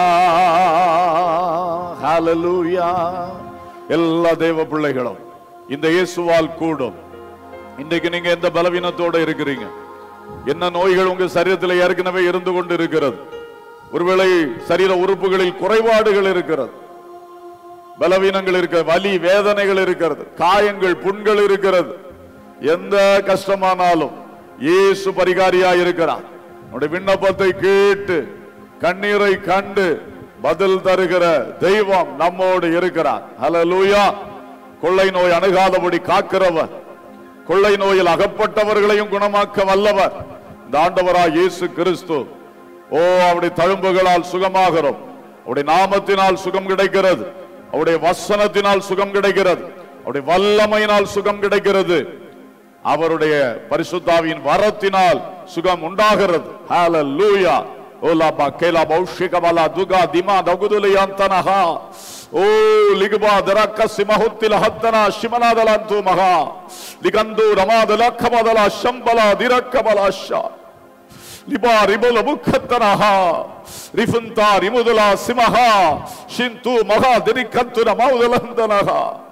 ஹalleluya எல்லா தேவ பிள்ளைகளும் இந்த இயேசுவால் கூடும் இன்றைக்கு நீங்க எந்த பலவீனத்தோட இருக்கிறீங்க என்ன நோய்கள் உங்க சரீரத்தில் ஏற்கனவே இருந்து கொண்டு இருக்கிறது ஒருவேளை சரீர உறுப்புகளில் குறைபாடுகள் இருக்கிறது பலவீனங்கள் இருக்க வலி வேதனைகள் இருக்கிறது காயங்கள் புண்கள் இருக்கிறது எந்த கஷ்டமானாலும் இயேசு பரிகாரியா இருக்கிறார் நம்முடைய விண்ணப்பத்தை கேட்டு கண்ணீரை கண்டு பதில் தருகிற தெய்வம் நம்மோடு இருக்கிறார் ஹalleluya கொள்ளை நோய் அணுகாதபடி காக்கிறவர் கொள்ளை நோயில் அகப்பட்டவர்களையும் குணமாக்க வல்லவர் இந்த ஆண்டவராய் இயேசு கிறிஸ்து ஓ அவருடைய தழும்புகளால் சுகமாகிறோம் அவருடைய நாமத்தினால் சுகம் கிடைக்கிறது அவருடைய வசனத்தினால் சுகம் கிடைக்கிறது அவருடைய வல்லமையினால் சுகம் கிடைக்கிறது அவருடைய பரிசுத்தாவின் வரத்தினால் சுகம் உண்டாகிறது ஹalleluya ஓலா பக்கேலா பௌஷிகபலா துகா திமா தகுதுலியந்தனஹா ஓ லிகுபா ದರಕ್ಕ ಸಿಮಹುತ್ತಿಲ ಹತ್ತನ ಶಿಮನಾದಲಂತು ಮಹಾ ದಿಗಂದು ರಮಾದಲ ಖಮದಲ ಶಂಬಲ ದಿರಕ್ಕಬಲ ಶ ಲಿಬಾ ರಿಬುಲ ಮುಖತ್ತನಹ ರಿಫುಂತ ರಿಮುದಲ ಸಿಮಹ ಶಿಂತು ಮಹಾ ದಿರಿಕಂತು ನಮೌದಲಂದನಹ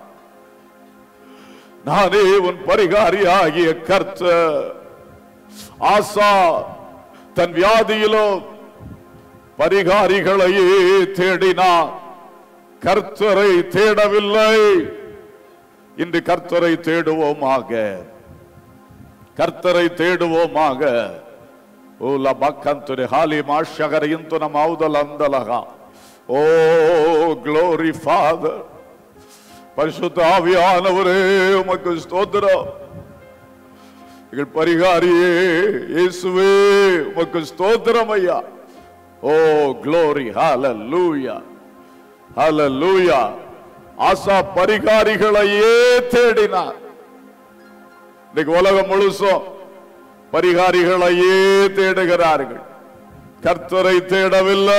நானே உன் பரிகாரியாகிய கர்த்தர் ஆசா தன் வியாதியிலோ பரிகாரிகளையே தேடினார் கர்த்தரை தேடவில்லை இன்று கர்த்தரை தேடுவோமாக கர்த்தரை தேடுவோமாக ஓல பக்கந்துரு ஹாலி மாஷகரையும் நம் ஆவுதல் அந்தலகா ஓ க்ளோரி ஃபாதர் பரிசுத்த ஆவியானவரே உமக்கு ஸ்தோத்திரம் எங்கள் பரிகாரியே இயேசுவே உமக்கு ஸ்தோத்திரம் ஐயா ஓ க்ளோரி ஹalleluya ஹalleluya ஆசா பரிகாரிகளையே தேடினார் இன்னைக்கு உலகம் முழுசும் பரிகாரிகளையே தேடுகிறார்கள் கர்த்தரை தேடவில்லை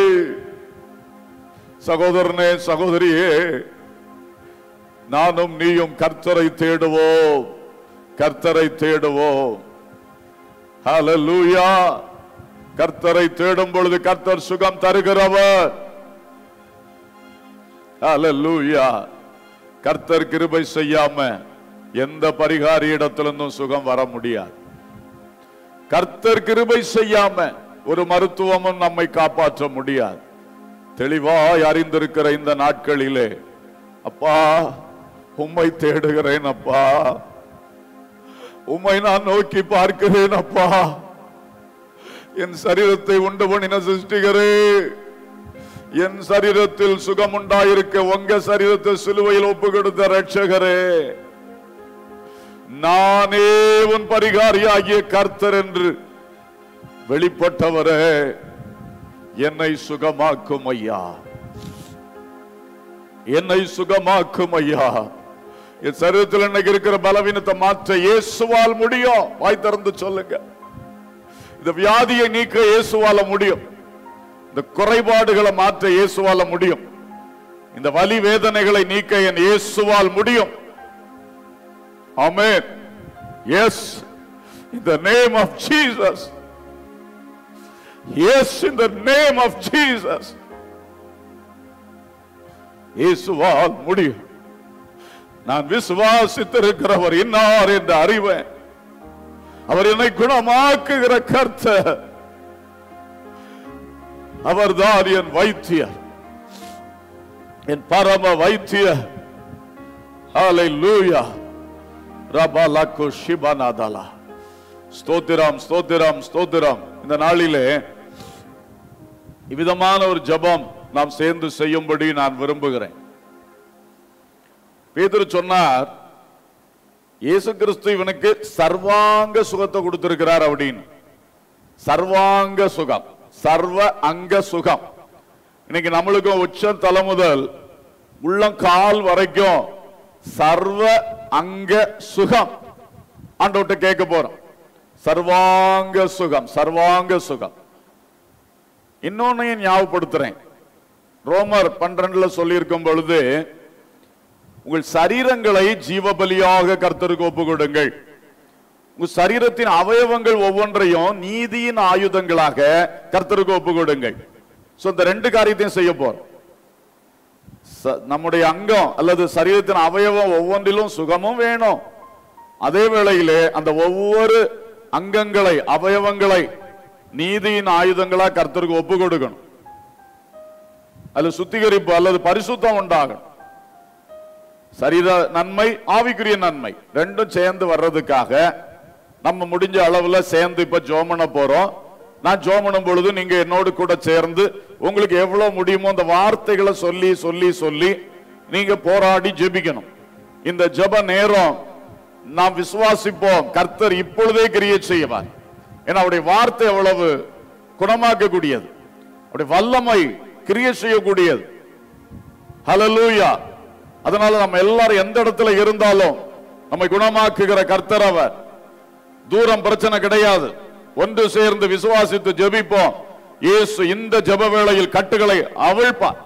சகோதரனே சகோதரியே நானும் நீயும் கர்த்தரை தேடுவோம் கர்த்தரை தேடுவோம் ஹalleluya கர்த்தரை தேடும் பொழுது கர்த்தர் சுகம் தருகிறவர் ஹalleluya கர்த்தர் கிருபை செய்யாம எந்த பரிகாரி இடத்திலிருந்தும் சுகம் வர முடியாது கர்த்தர் கிருபை செய்யாம ஒரு மருத்துவமும் நம்மை காப்பாற்ற முடியாது தெளிவாய் அறிந்திருக்கிற இந்த நாட்களிலே அப்பா உம்மை தேடுகிறேன் அப்பா உம்மை நான் நோக்கி பார்க்கிறேன் அப்பா என் சரீரத்தை உண்டு பண்ணின சிருஷ்டிகரே என் சரீரத்தில் சுகம் உண்டாயிருக்க உங்க சரீரத்தை சிலுவையில் ஒப்பு கொடுத்த ரட்சகரே நானே உன் பரிகாரியாகிய கர்த்தர் என்று வெளிப்பட்டவரே என்னை சுகமாக்கும் ஐயா என்னை சுகமாக்கும் ஐயா என் சரீரத்தில் இன்னைக்கு இருக்கிற பலவீனத்தை மாற்ற இயேசுவால் முடியும் வாய் திறந்து சொல்லுங்க இந்த வியாதியை நீக்க இயேசுவால முடியும் இந்த குறைபாடுகளை மாற்ற இயேசுவால முடியும் இந்த வலி வேதனைகளை நீக்க என் இயேசுவால் முடியும் amen yes in the name of Jesus yes in the name of Jesus இயேசுவால் முடியும் நான் விசுவாசித்திருக்கிறவர் இன்னார் என்று அறிவேன் அவர் என்னை குணமாக்குகிற கர்த்தர் அவர்தான் என் வைத்தியர் என் பரம வைத்தியர் ஹalleluya ரபலகு ஷிபனாதலா ஸ்தோத்திரம் ஸ்தோத்திரம் ஸ்தோத்திரம் இந்த நாளிலே இவ்விதமான ஒரு ஜெபம் நாம் சேர்ந்து செய்யும்படி நான் விரும்புகிறேன் பேதுரு சொன்னார் இயேசு கிறிஸ்து இவனுக்கு சர்வாங்க சுகத்தை கொடுத்திருக்கிறார் அப்படின்னு சர்வாங்க சுகம் சர்வ அங்க சுகம் இன்னைக்கு நம்மளுக்கும் உச்ச தலை முதல் உள்ளம் கால் வரைக்கும் சர்வ அங்க சுகம் ஆண்டவர்கிட்ட கேட்க போறோம் சர்வாங்க சுகம் சர்வாங்க சுகம் இன்னொன்னையும் ஞாபகப்படுத்துறேன் ரோமர் பன்னிரண்டுல சொல்லியிருக்கும் பொழுது உங்கள் சரீரங்களை ஜீவபலியாக கர்த்தருக்கு ஒப்பு கொடுங்கள் உங்க சரீரத்தின் அவயவங்கள் ஒவ்வொன்றையும் நீதியின் ஆயுதங்களாக கர்த்தருக்கு ஒப்பு கொடுங்கள் சோ இந்த ரெண்டு காரியத்தையும் செய்ய போறோம் ச- நம்முடைய அங்கம் அல்லது சரீரத்தின் அவயவம் ஒவ்வொன்றிலும் சுகமும் வேணும் அதே வேளையிலே அந்த ஒவ்வொரு அங்கங்களை அவயவங்களை நீதியின் ஆயுதங்களா கர்த்தருக்கு ஒப்பு கொடுக்கணும் அல்லது சுத்திகரிப்பு அல்லது பரிசுத்தம் உண்டாகணும் சரீர நன்மை ஆவிக்குரிய நன்மை ரெண்டும் சேர்ந்து வர்றதுக்காக நம்ம முடிஞ்ச அளவுல சேர்ந்து இப்ப ஜோமன போறோம் நான் ஜோமனும் பொழுது நீங்க என்னோடு கூட சேர்ந்து உங்களுக்கு எவ்வளவு முடியுமோ அந்த வார்த்தைகளை சொல்லி சொல்லி சொல்லி நீங்க போராடி ஜெபிக்கணும் இந்த ஜெப நேரம் நாம் விசுவாசிப்போம் கர்த்தர் இப்பொழுதே கிரியை செய்வார் ஏன்னா அவருடைய வார்த்தை எவ்வளவு குணமாக்கக்கூடியது அவருடைய வல்லமை கிரியை செய்யக்கூடியது ஹalleluya அதனால நம்ம எல்லாரும் எந்த இடத்துல இருந்தாலும் நம்மை குணமாக்குகிற கர்த்தர் அவர் தூரம் பிரச்சனை கிடையாது ஒன்று சேர்ந்து விசுவாசித்து ஜெபிப்போம் இயேசு இந்த ஜெப வேளையில் கட்டுகளை அவிழ்ப்பார்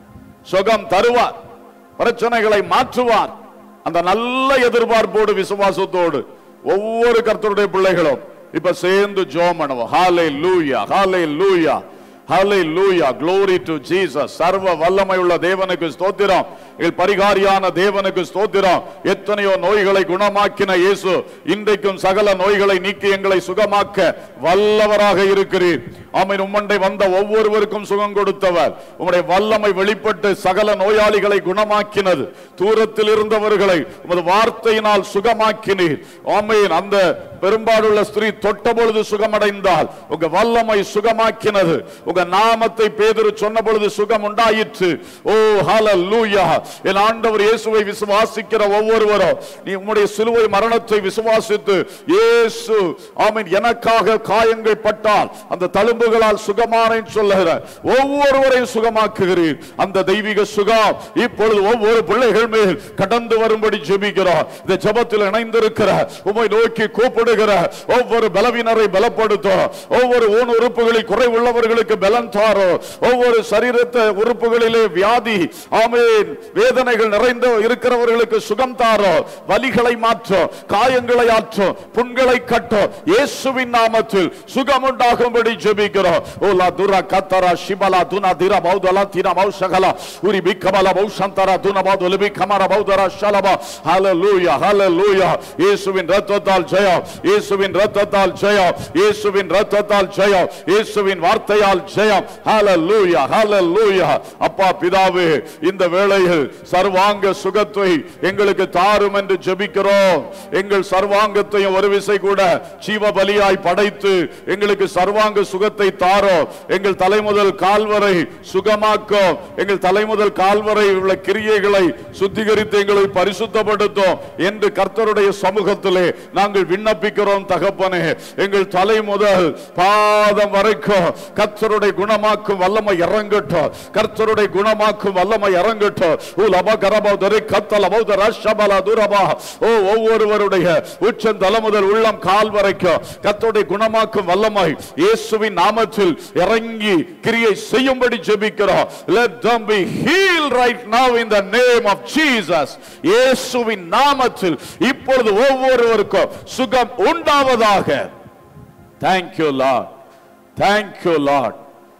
சுகம் தருவார் பிரச்சனைகளை மாற்றுவார் அந்த நல்ல எதிர்பார்ப்போடு விசுவாசத்தோடு ஒவ்வொரு கர்த்தருடைய பிள்ளைகளும் இப்ப சேர்ந்து ஜோம் பண்ணுவோம் ஹாலே லூயா ஹாலே லூயா ஹாலே லூயா க்ளோரி டு ஜீசஸ் சர்வ வல்லமை உள்ள தேவனுக்கு ஸ்தோத்திரம் எங்கள் பரிகாரியான தேவனுக்கு ஸ்தோத்திரம் எத்தனையோ நோய்களை குணமாக்கின இயேசு இன்றைக்கும் சகல நோய்களை நீக்கி எங்களை சுகமாக்க வல்லவராக இருக்கிறீர் ஆமென் உம்மண்டை வந்த ஒவ்வொருவருக்கும் சுகம் கொடுத்தவர் உம்முடைய வல்லமை வெளிப்பட்டு சகல நோயாளிகளை குணமாக்கினது தூரத்தில் இருந்தவர்களை உமது வார்த்தையினால் சுகமாக்கினீர் ஆமென் அந்த பெரும்பாலுள்ள ஸ்திரீ தொட்ட பொழுது சுகமடைந்தால் உங்க வல்லமை சுகமாக்கினது உங்க நாமத்தை பேதுரு சொன்ன பொழுது சுகம் உண்டாயிற்று ஓ ஹalleluya என் ஆண்டவர் இயேசுவை விசுவாசிக்கிற ஒவ்வொருவரும் நீ உம்முடைய சிலுவை மரணத்தை விசுவாசித்து இயேசு ஆமென் எனக்காக காயங்கள் பட்டால் அந்த தழும்புகளால் சுகமானேன் சொல்லுகிற ஒவ்வொருவரையும் சுகமாக்குகிறீர் அந்த தெய்வீக சுகம் இப்பொழுது ஒவ்வொரு பிள்ளைகள் மேல் கடந்து வரும்படி ஜெபிக்கிறோம் இந்த ஜெபத்தில் இணைந்திருக்கிற உம்மை நோக்கி கூப்பிடுகிற ஒவ்வொரு பலவீனரை பலப்படுத்தும் ஒவ்வொரு ஊன் உறுப்புகளில் குறை உள்ளவர்களுக்கு பலன் தாரோ ஒவ்வொரு சரீரத்த உறுப்புகளிலே வியாதி ஆமென் வேதனைகள் நிறைந்த இருக்கிறவர்களுக்கு சுகம் தாரோ வலிகளை மாற்றும் காயங்களை ஆற்றும் புண்களை கட்டும் இயேசுவின் நாமத்தில் சுகம் உண்டாகும்படி ஜெபிக்கிறோம் ஓலா துரா கத்தரா சிபலா துனா திரா பௌதலா தினா மௌசகலா உரி பிக்கமலா பௌசந்தரா துனா பௌதலி பிக்கமரா பௌதரா ஷலபா ஹalleluya ஹalleluya இயேசுவின் இரத்தத்தால் ஜெயம் இயேசுவின் இரத்தத்தால் ஜெயம் இயேசுவின் இரத்தத்தால் ஜெயம் இயேசுவின் வார்த்தையால் ஜெயம் ஹalleluya ஹalleluya அப்பா பிதாவே இந்த வேளையில் சர்வாங்க சுகத்தை எங்களுக்கு தாரும் என்று ஜெபிக்கிறோம் எங்கள் சர்வாங்கத்தையும் ஒரு விசை கூட ஜீவ பலியாய் படைத்து எங்களுக்கு சர்வாங்க சுகத்தை தாரோ எங்கள் தலைமுதல் கால்வரை சுகமாக்கும் எங்கள் தலைமுதல் கால்வரை உள்ள கிரியைகளை சுத்திகரித்து எங்களை பரிசுத்தப்படுத்தும் என்று கர்த்தருடைய சமூகத்திலே நாங்கள் விண்ணப்பிக்கிறோம் தகப்பனே எங்கள் தலை முதல் பாதம் வரைக்கும் கர்த்தருடைய கர்த்தருடைய குணமாக்கும் வல்லமை இறங்கட்டும் கர்த்தருடைய குணமாக்கும் வல்லமை இறங்கட்டும் உலப கரபௌதரை கத்தல பௌதர ஷபல துரபா ஓ ஒவ்வொருவருடைய உச்சம் தலை முதல் உள்ளம் கால் வரைக்கும் கர்த்தருடைய குணமாக்கும் வல்லமை இயேசுவின் நாமத்தில் இறங்கி கிரியை செய்யும்படி ஜெபிக்கிறோம் let them be healed right now in the name of Jesus இயேசுவின் நாமத்தில் இப்பொழுது ஒவ்வொருவருக்கும் சுகம் உண்டாவதாக thank you lord thank you lord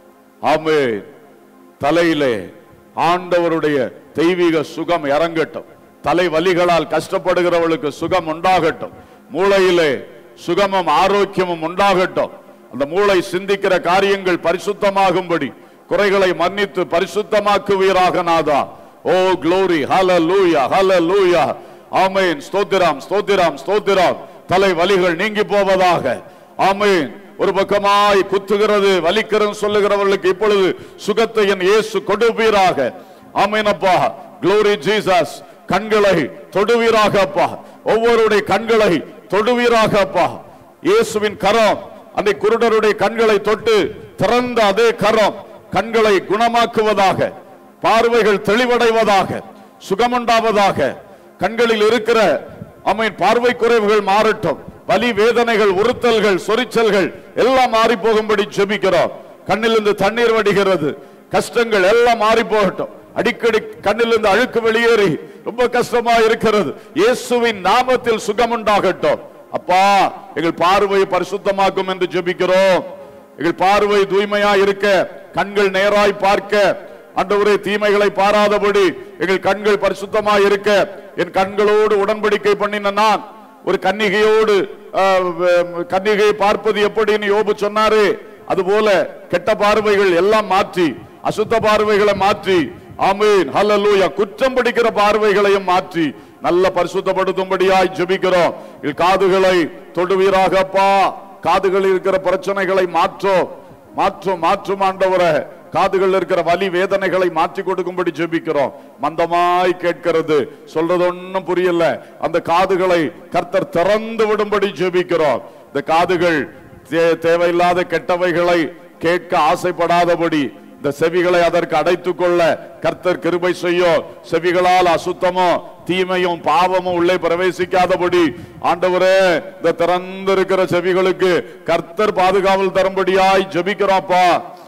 ஆமென் தலையிலே ஆண்டவருடைய தெய்வீக சுகம் இறங்கட்டும் தலை வலிகளால் கஷ்டப்படுகிறவளுக்கு சுகம் உண்டாகட்டும் மூளையிலே சுகமும் ஆரோக்கியமும் உண்டாகட்டும் அந்த மூளை சிந்திக்கிற காரியங்கள் பரிசுத்தமாகும்படி குறைகளை மன்னித்து பரிசுத்தமாக்குவீராக நாதா ஓ க்ளோரி ஹalleluya ஹalleluya ஆமென் ஸ்தோத்திரம் ஸ்தோத்திரம் ஸ்தோத்திரம் தலை வலிகள் நீங்கி போவதாக ஆமென் ஒரு பக்கமாய் குத்துகிறது வலிக்கிறது சொல்லுகிறவர்களுக்கு இப்பொழுது சுகத்தை என் இயேசு கொடுப்பீராக ஆமென் அப்பா க்ளோரி ஜீசஸ் கண்களை தொடுவீராக அப்பா ஒவ்வொருடைய கண்களை தொடுவீராக அப்பா இயேசுவின் கரம் அந்த குருடருடைய கண்களை தொட்டு திறந்த அதே கரம் கண்களை குணமாக்குவதாக பார்வைகள் தெளிவடைவதாக சுகமுண்டாவதாக கண்களில் இருக்கிற அம்மையின் பார்வை குறைவுகள் மாறட்டும் வலி வேதனைகள் உறுத்தல்கள் சொரிச்சல்கள் எல்லாம் மாறி போகும்படி ஜெபிக்கிறோம் கண்ணிலிருந்து தண்ணீர் வடிகிறது கஷ்டங்கள் எல்லாம் மாறி போகட்டும் அடிக்கடி கண்ணிலிருந்து அழுக்கு வெளியேறி ரொம்ப கஷ்டமா இருக்கிறது இயேசுவின் நாமத்தில் சுகம் உண்டாகட்டும் அப்பா எங்கள் பார்வையை பரிசுத்தமாக்கும் என்று ஜெபிக்கிறோம் எங்கள் பார்வை தூய்மையா இருக்க கண்கள் நேராய் பார்க்க ஆண்டவரே தீமைகளை பாராதபடி எங்கள் கண்கள் பரிசுத்தமாய் இருக்க என் கண்களோடு உடன்படிக்கை பண்ணின நான் ஒரு கன்னிகையோடு ஆஹ், வ- கன்னிகையை பார்ப்பது எப்படின்னு யோபு சொன்னாரு அதுபோல கெட்ட பார்வைகள் எல்லாம் மாற்றி அசுத்த பார்வைகளை மாற்றி ஆமீன் ஹalleluya குற்றம் பிடிக்கிற பார்வைகளையும் மாற்றி நல்ல பரிசுத்தப்படுத்தும்படியாய் ஜெபிக்கிறோம் எங்கள் காதுகளை தொடுவீராக அப்பா காதுகளில் இருக்கிற பிரச்சனைகளை மாற்றோ மாற்றும் மாற்றும் ஆண்டவரே காதுகள் இருக்கிற வலி வேதனைகளை மாற்றி கொடுக்கும்படி ஜெபிக்கிறோம் மந்தமாய் கேட்கிறது சொல்றது ஒண்ணும் புரியல அந்த காதுகளை கர்த்தர் திறந்து விடும்படி ஜெபிக்கிறோம் இந்த காதுகள் தே- தேவையில்லாத கெட்டவைகளை கேட்க ஆசைப்படாதபடி இந்த செவிகளை அதற்கு அடைத்துக் கொள்ள கர்த்தர் கிருபை செய்யும் செவிகளால் அசுத்தமோ தீமையும் பாவமும் உள்ளே பிரவேசிக்காதபடி ஆண்டவரே இந்த திறந்திருக்கிற செவிகளுக்கு கர்த்தர் பாதுகாவல் தரும்படியாய் ஜெபிக்கிறோம்ப்பா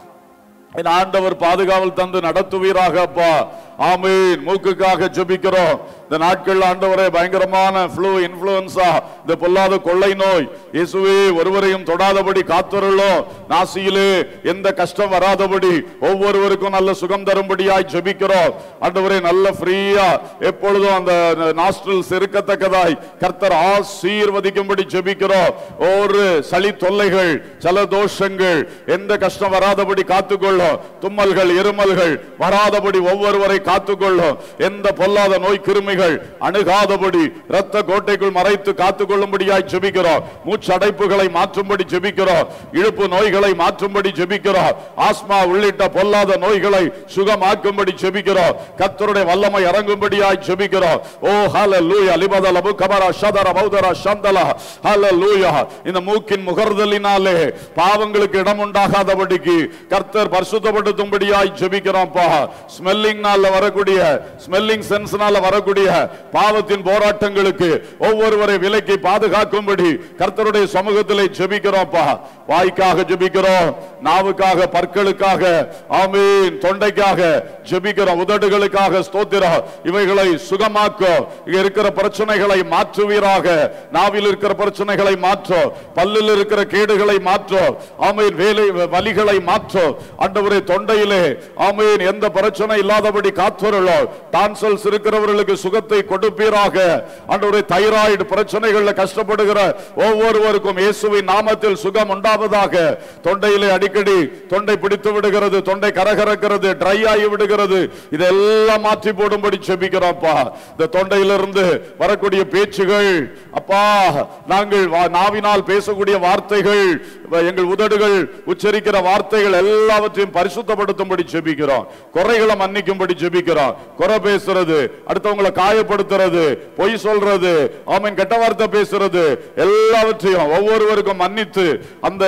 என் ஆண்டவர் பாதுகாவல் தந்து நடத்துவீராக அப்பா ஆமீன் மூக்குக்காக ஜெபிக்கிறோம் இந்த நாட்கள் ஆண்டவரே பயங்கரமான ஃப்ளூ இன்ஃப்ளூயன்ஸா இந்த பொல்லாத கொள்ளை நோய் இயேசுவே ஒருவரையும் தொடாதபடி காத்துருளோம் நாசியிலே எந்த கஷ்டம் வராதபடி ஒவ்வொருவருக்கும் நல்ல சுகம் தரும்படியாய் ஜெபிக்கிறோம் ஆண்டவரே நல்ல ஃப்ரீயா எப்பொழுதும் அந்த நாஸ்ட்ரல்ஸ் இருக்கத்தக்கதாய் கர்த்தர் ஆசீர்வதிக்கும்படி ஜெபிக்கிறோம் ஒரு சளி தொல்லைகள் ஜலதோஷங்கள் எந்த கஷ்டம் வராதபடி காத்துக்கொள்ளும் தும்மல்கள் இருமல்கள் வராதபடி ஒவ்வொருவரை காத்துக்கொள்ளும் எந்த பொல்லாத நோய் கிருமிகள் அணுகாதபடி இரத்த கோட்டைக்குள் மறைத்து காத்துக்கொள்ளும்படியாய் ஜெபிக்கிறோம் மூச்சடைப்புகளை மாற்றும்படி ஜெபிக்கிறோம் இழுப்பு நோய்களை மாற்றும்படி ஜெபிக்கிறோம் ஆஸ்மா உள்ளிட்ட பொல்லாத நோய்களை சுகமாக்கும்படி ஜெபிக்கிறோம் கர்த்தருடைய வல்லமை இறங்கும்படியாய் ஜெபிக்கிறோம் ஓ ஹalleluya லிபதல புகபர ஷதர பௌதர சந்தல ஹalleluya இந்த மூக்கின் முகர்தலினாலே பாவங்களுக்கு இடம் உண்டாகாதபடிக்கு கர்த்தர் பரிசுத்தப்படுத்தும்படியாய் ஜெபிக்கிறோம்ப்பா ஸ்மெல்லிங்னால வரக்கூடிய ஸ்மெல்லிங் சென்ஸ்னால வரக்கூடிய பாவத்தின் போராட்டங்களுக்கு ஒவ்வொருவரை விலக்கி பாதுகாக்கும்படி கர்த்தருடைய சமூகத்திலே ஜெபிக்கிறோம்ப்பா வாய்க்காக ஜெபிக்கிறோம் நாவுக்காக பற்களுக்காக ஆமீன் தொண்டைக்காக ஜெபிக்கிறோம் உதடுகளுக்காக ஸ்தோத்திரம் இவைகளை சுகமாக்கும் இங்க இருக்கிற பிரச்சனைகளை மாற்றுவீராக நாவில் இருக்கிற பிரச்சனைகளை மாற்றும் பல்லில் இருக்கிற கேடுகளை மாற்றும் ஆமீன் வேலை வலிகளை மாற்றும் ஆண்டவரே தொண்டையிலே ஆமீன் எந்த பிரச்சனை இல்லாதபடி காத்துருளோ டான்சல்ஸ் இருக்கிறவர்களுக்கு சுகத்தை கொடுப்பீராக ஆண்டவரே தைராய்டு பிரச்சனைகள்ல கஷ்டப்படுகிற ஒவ்வொருவருக்கும் இயேசுவின் நாமத்தில் சுகம் உண்டாவதாக தொண்டையிலே அடிக்கடி தொண்டை பிடித்து விடுகிறது தொண்டை கரகரக்கிறது ட்ரை ஆகி விடுகிறது இதெல்லாம் மாற்றி போடும்படி செபிக்கிறோம்ப்பா இந்த தொண்டையிலிருந்து வரக்கூடிய பேச்சுகள் அப்பா நாங்கள் வா- நாவினால் பேசக்கூடிய வார்த்தைகள் வ- எங்கள் உதடுகள் உச்சரிக்கிற வார்த்தைகள் எல்லாவற்றையும் பரிசுத்தப்படுத்தும்படி ஜெபிக்கிறோம் குறைகளை மன்னிக்கும்படி ஜெபிக்கிறோம் குறை பேசுறது அடுத்தவங்களை காயப்படுத்துறது பொய் சொல்றது ஆமீன் கெட்ட வார்த்தை பேசுறது எல்லாவற்றையும் ஒவ்வொருவருக்கும் மன்னித்து அந்த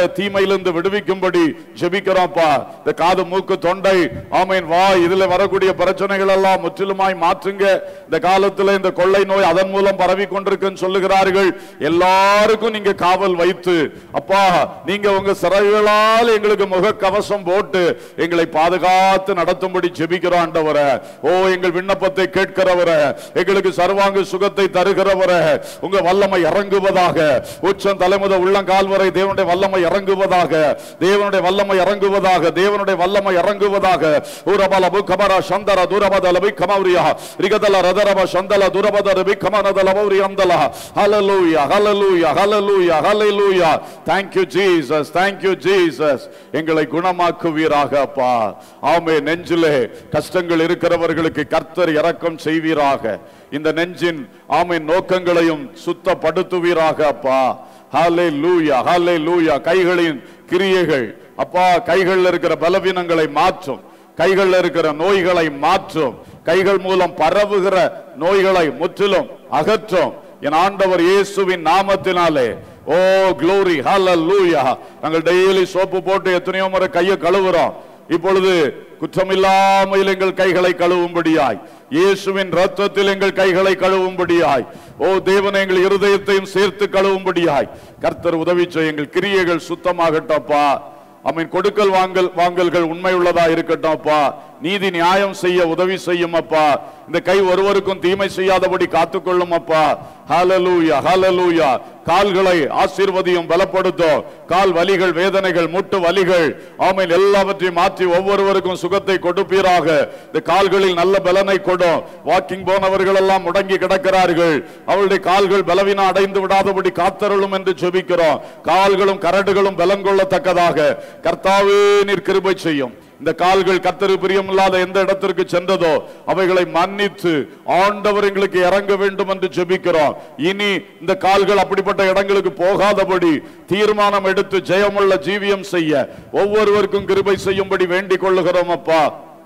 தீமையிலிருந்து விடுவிக்கும்படி ஜெபிக்கிறோம்ப்பா இந்த காது மூக்கு தொண்டை ஆமீன் வாய் இதுல வரக்கூடிய பிரச்சனைகள் எல்லாம் முற்றிலுமாய் மாற்றுங்க இந்த காலத்துல இந்த கொள்ளை நோய் அதன் மூலம் பரவி கொண்டிருக்குன்னு சொல்லுகிறார்கள் எல்லாருக்கும் நீங்க காவல் வைத்து அப்பா நீங்க உங்க சிறகுகளால் எங்களுக்கு முக கவசம் போட்டு எங்களை பாதுகாத்து நடத்தும்படி ஜெபிக்கிறோம் ஆண்டவரே ஓ எங்கள் விண்ணப்பத்தை கேட்கிறவரே எங்களுக்கு சர்வாங்க சுகத்தை தருகிறவரே உங்க வல்லமை இறங்குவதாக உச்சம் தலைமுத உள்ளங்கால் வரை தேவனுடைய வல்லமை இறங்குவதாக தேவனுடைய வல்லமை இறங்குவதாக தேவனுடைய வல்லமை இறங்குவதாக ஊரபல புக்கமர சந்தர துரபத லபி கமௌரியா ரிகதல ரதரப சந்தல துரபத ரபி கமனத லபௌரி அந்தல ஹalleluya ஹalleluya ஹalleluya ஹalleluya thank you jesus thank you jesus எங்களை குணமாக்குவீராக அப்பா ஆமே நெஞ்சிலே கஷ்டங்கள் இருக்கிறவர்களுக்கு கர்த்தர் இரக்கம் செய்வீராக இந்த நெஞ்சின் ஆமை நோக்கங்களையும் சுத்தப்படுத்துவீராக அப்பா ஹாலே லூயா ஹாலே லூயா கைகளின் கிரியைகள் அப்பா கைகளில் இருக்கிற பலவீனங்களை மாற்றும் கைகளில் இருக்கிற நோய்களை மாற்றும் கைகள் மூலம் பரவுகிற நோய்களை முற்றிலும் அகற்றும் என் ஆண்டவர் இயேசுவின் நாமத்தினாலே ஓ க்ளோரி ஹalleluya நாங்கள் டெய்லி சோப்பு போட்டு எத்தனையோ முறை கையை கழுவுறோம் இப்பொழுது குற்றமில்லாமல் எங்கள் கைகளை கழுவும்படியாய் இயேசுவின் ரத்தத்தில் எங்கள் கைகளை கழுவும்படியாய் ஓ தேவன் எங்கள் இருதயத்தையும் சேர்த்து கழுவும்படியாய் கர்த்தர் உதவி செய்ய எங்கள் கிரியைகள் சுத்தமாகட்டப்பா அமீன் கொடுக்கல் வாங்கல் வாங்கல்கள் உண்மை உள்ளதா இருக்கட்டும் அப்பா நீதி நியாயம் செய்ய உதவி செய்யும் அப்பா இந்த கை ஒருவருக்கும் தீமை செய்யாதபடி காத்துக்கொள்ளும் அப்பா ஹalleluya ஹalleluya கால்களை ஆசீர்வதியும் பலப்படுத்தும் கால் வலிகள் வேதனைகள் முட்டு வலிகள் ஆமென் எல்லாவற்றையும் மாற்றி ஒவ்வொருவருக்கும் சுகத்தை கொடுப்பீராக இந்த கால்களில் நல்ல பலனை கொடும் வாக்கிங் போனவர்கள் எல்லாம் முடங்கி கிடக்கிறார்கள் அவளுடைய கால்கள் பலவீனம் அடைந்து விடாதபடி காத்தருளும் என்று ஜெபிக்கிறோம் கால்களும் கரடுகளும் பலன் கொள்ளத்தக்கதாக கர்த்தாவே நீர் கிருபை செய்யும் இந்த கால்கள் கத்தரு பிரியமில்லாத எந்த இடத்திற்கு சென்றதோ அவைகளை மன்னித்து ஆண்டவர் எங்களுக்கு இறங்க வேண்டும் என்று ஜெபிக்கிறோம் இனி இந்த கால்கள் அப்படிப்பட்ட இடங்களுக்கு போகாதபடி தீர்மானம் எடுத்து ஜெயமுள்ள ஜீவியம் செய்ய ஒவ்வொருவருக்கும் கிருபை செய்யும்படி வேண்டிக் கொள்ளுகிறோம் அப்பா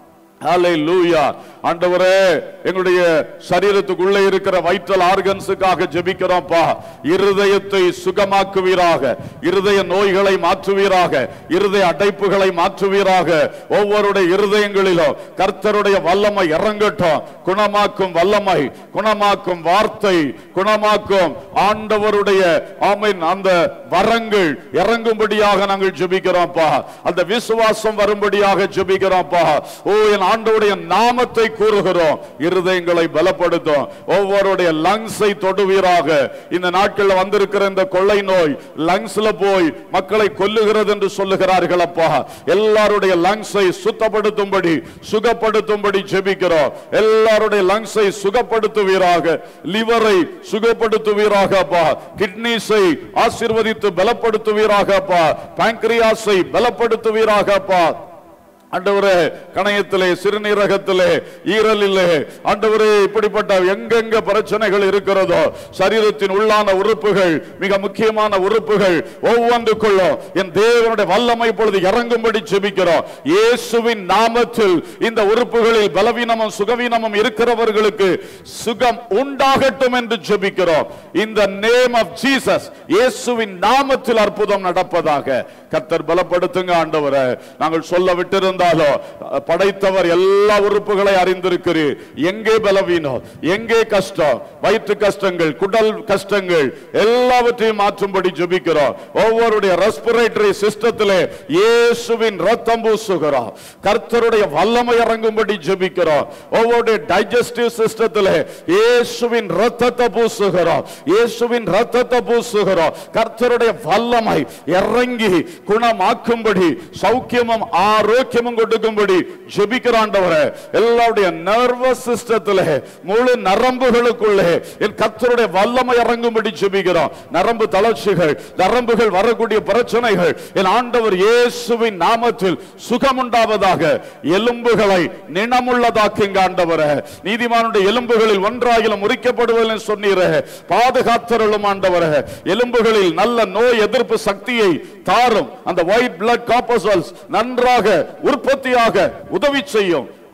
ஹalleluya ஆண்டவரே எங்களுடைய சரீரத்துக்குள்ளே இருக்கிற வைட்டல் ஆர்கன்ஸுக்காக ஜெபிக்கிறோம்ப்பா இருதயத்தை சுகமாக்குவீராக இருதய நோய்களை மாற்றுவீராக இருதய அடைப்புகளை மாற்றுவீராக ஒவ்வொருடைய இருதயங்களிலும் கர்த்தருடைய வல்லமை இறங்கட்டும் குணமாக்கும் வல்லமை குணமாக்கும் வார்த்தை குணமாக்கும் ஆண்டவருடைய ஆமென் அந்த வரங்கள் இறங்கும்படியாக நாங்கள் ஜெபிக்கிறோம்ப்பா அந்த விசுவாசம் வரும்படியாக ஜெபிக்கிறோம்ப்பா ஓ என் ஆண்டவருடைய நாமத்தை கூறுகிறோம் இருதயங்களை பலப்படுத்தும் ஒவ்வொருடைய லங்ஸை தொடுவீராக இந்த நாட்கள்ல வந்திருக்கிற இந்த கொள்ளை நோய் லங்ஸ்ல போய் மக்களை கொல்லுகிறது என்று சொல்லுகிறார்கள் அப்பா எல்லாருடைய லங்ஸை சுத்தப்படுத்தும்படி சுகப்படுத்தும்படி ஜெபிக்கிறோம் எல்லாருடைய லங்ஸை சுகப்படுத்துவீராக லிவரை சுகப்படுத்துவீராக அப்பா கிட்னிஸை ஆசீர்வதித்து பலப்படுத்துவீராக அப்பா பாங்க்ரியாஸை பலப்படுத்துவீராக அப்பா ஆண்டவரே கணையத்திலே சிறுநீரகத்திலே ஈரலிலே ஆண்டவரே இப்படிப்பட்ட எங்கெங்க பிரச்சனைகள் இருக்கிறதோ சரீரத்தின் உள்ளான உறுப்புகள் மிக முக்கியமான உறுப்புகள் ஒவ்வொன்றுக்குள்ளும் என் தேவனுடைய வல்லமை இப்பொழுது இறங்கும்படி ஜெபிக்கிறோம் இயேசுவின் நாமத்தில் இந்த உறுப்புகளில் பலவீனமும் சுகவீனமும் இருக்கிறவர்களுக்கு சுகம் உண்டாகட்டும் என்று ஜெபிக்கிறோம் இந்த நேம் ஆஃப் ஜீசஸ் இயேசுவின் நாமத்தில் அற்புதம் நடப்பதாக கர்த்தர் பலப்படுத்துங்க ஆண்டவரை நாங்கள் சொல்ல விட்டிருந்தாலோ படைத்தவர் எல்லா உறுப்புகளை அறிந்திருக்கிறீர் எங்கே பலவீனம் எங்கே கஷ்டம் வயிற்று கஷ்டங்கள் குடல் கஷ்டங்கள் எல்லாவற்றையும் மாற்றும்படி ஜெபிக்கிறோம் ஒவ்வொருடைய ரெஸ்பிரேட்டரி சிஸ்டத்திலே இயேசுவின் ரத்தம் பூசுகிறோம் கர்த்தருடைய வல்லமை இறங்கும்படி ஜெபிக்கிறோம் ஒவ்வொருடைய டைஜஸ்டிவ் சிஸ்டத்திலே இயேசுவின் ரத்தத்தை பூசுகிறோம் இயேசுவின் ரத்தத்தை பூசுகிறோம் கர்த்தருடைய வல்லமை இறங்கி குணமாக்கும்படி சௌக்கியமும் ஆரோக்கியமும் கொடுக்கும்படி ஜெபிக்கிறாண்டவரே எல்லாருடைய நர்வஸ் சிஸ்டத்திலே முழு நரம்புகளுக்குள்ளே என் கர்த்தருடைய வல்லமை இறங்கும்படி ஜெபிக்கிறோம் நரம்பு தளர்ச்சிகள் நரம்புகள் வரக்கூடிய பிரச்சனைகள் என் ஆண்டவர் இயேசுவின் நாமத்தில் சுகம் உண்டாவதாக எலும்புகளை நினமுள்ளதாக்குங்க ஆண்டவரே நீதிமானுடைய எலும்புகளில் ஒன்றாகிலும் முறிக்கப்படுவதில்லை சொன்னீரே பாதுகாத்தருளும் ஆண்டவரே எலும்புகளில் நல்ல நோய் எதிர்ப்பு சக்தியை தாரும் அந்த ஒயிட் பிளட் காப்பசல்ஸ் நன்றாக உற்பத்தியாக உதவி செய்யும்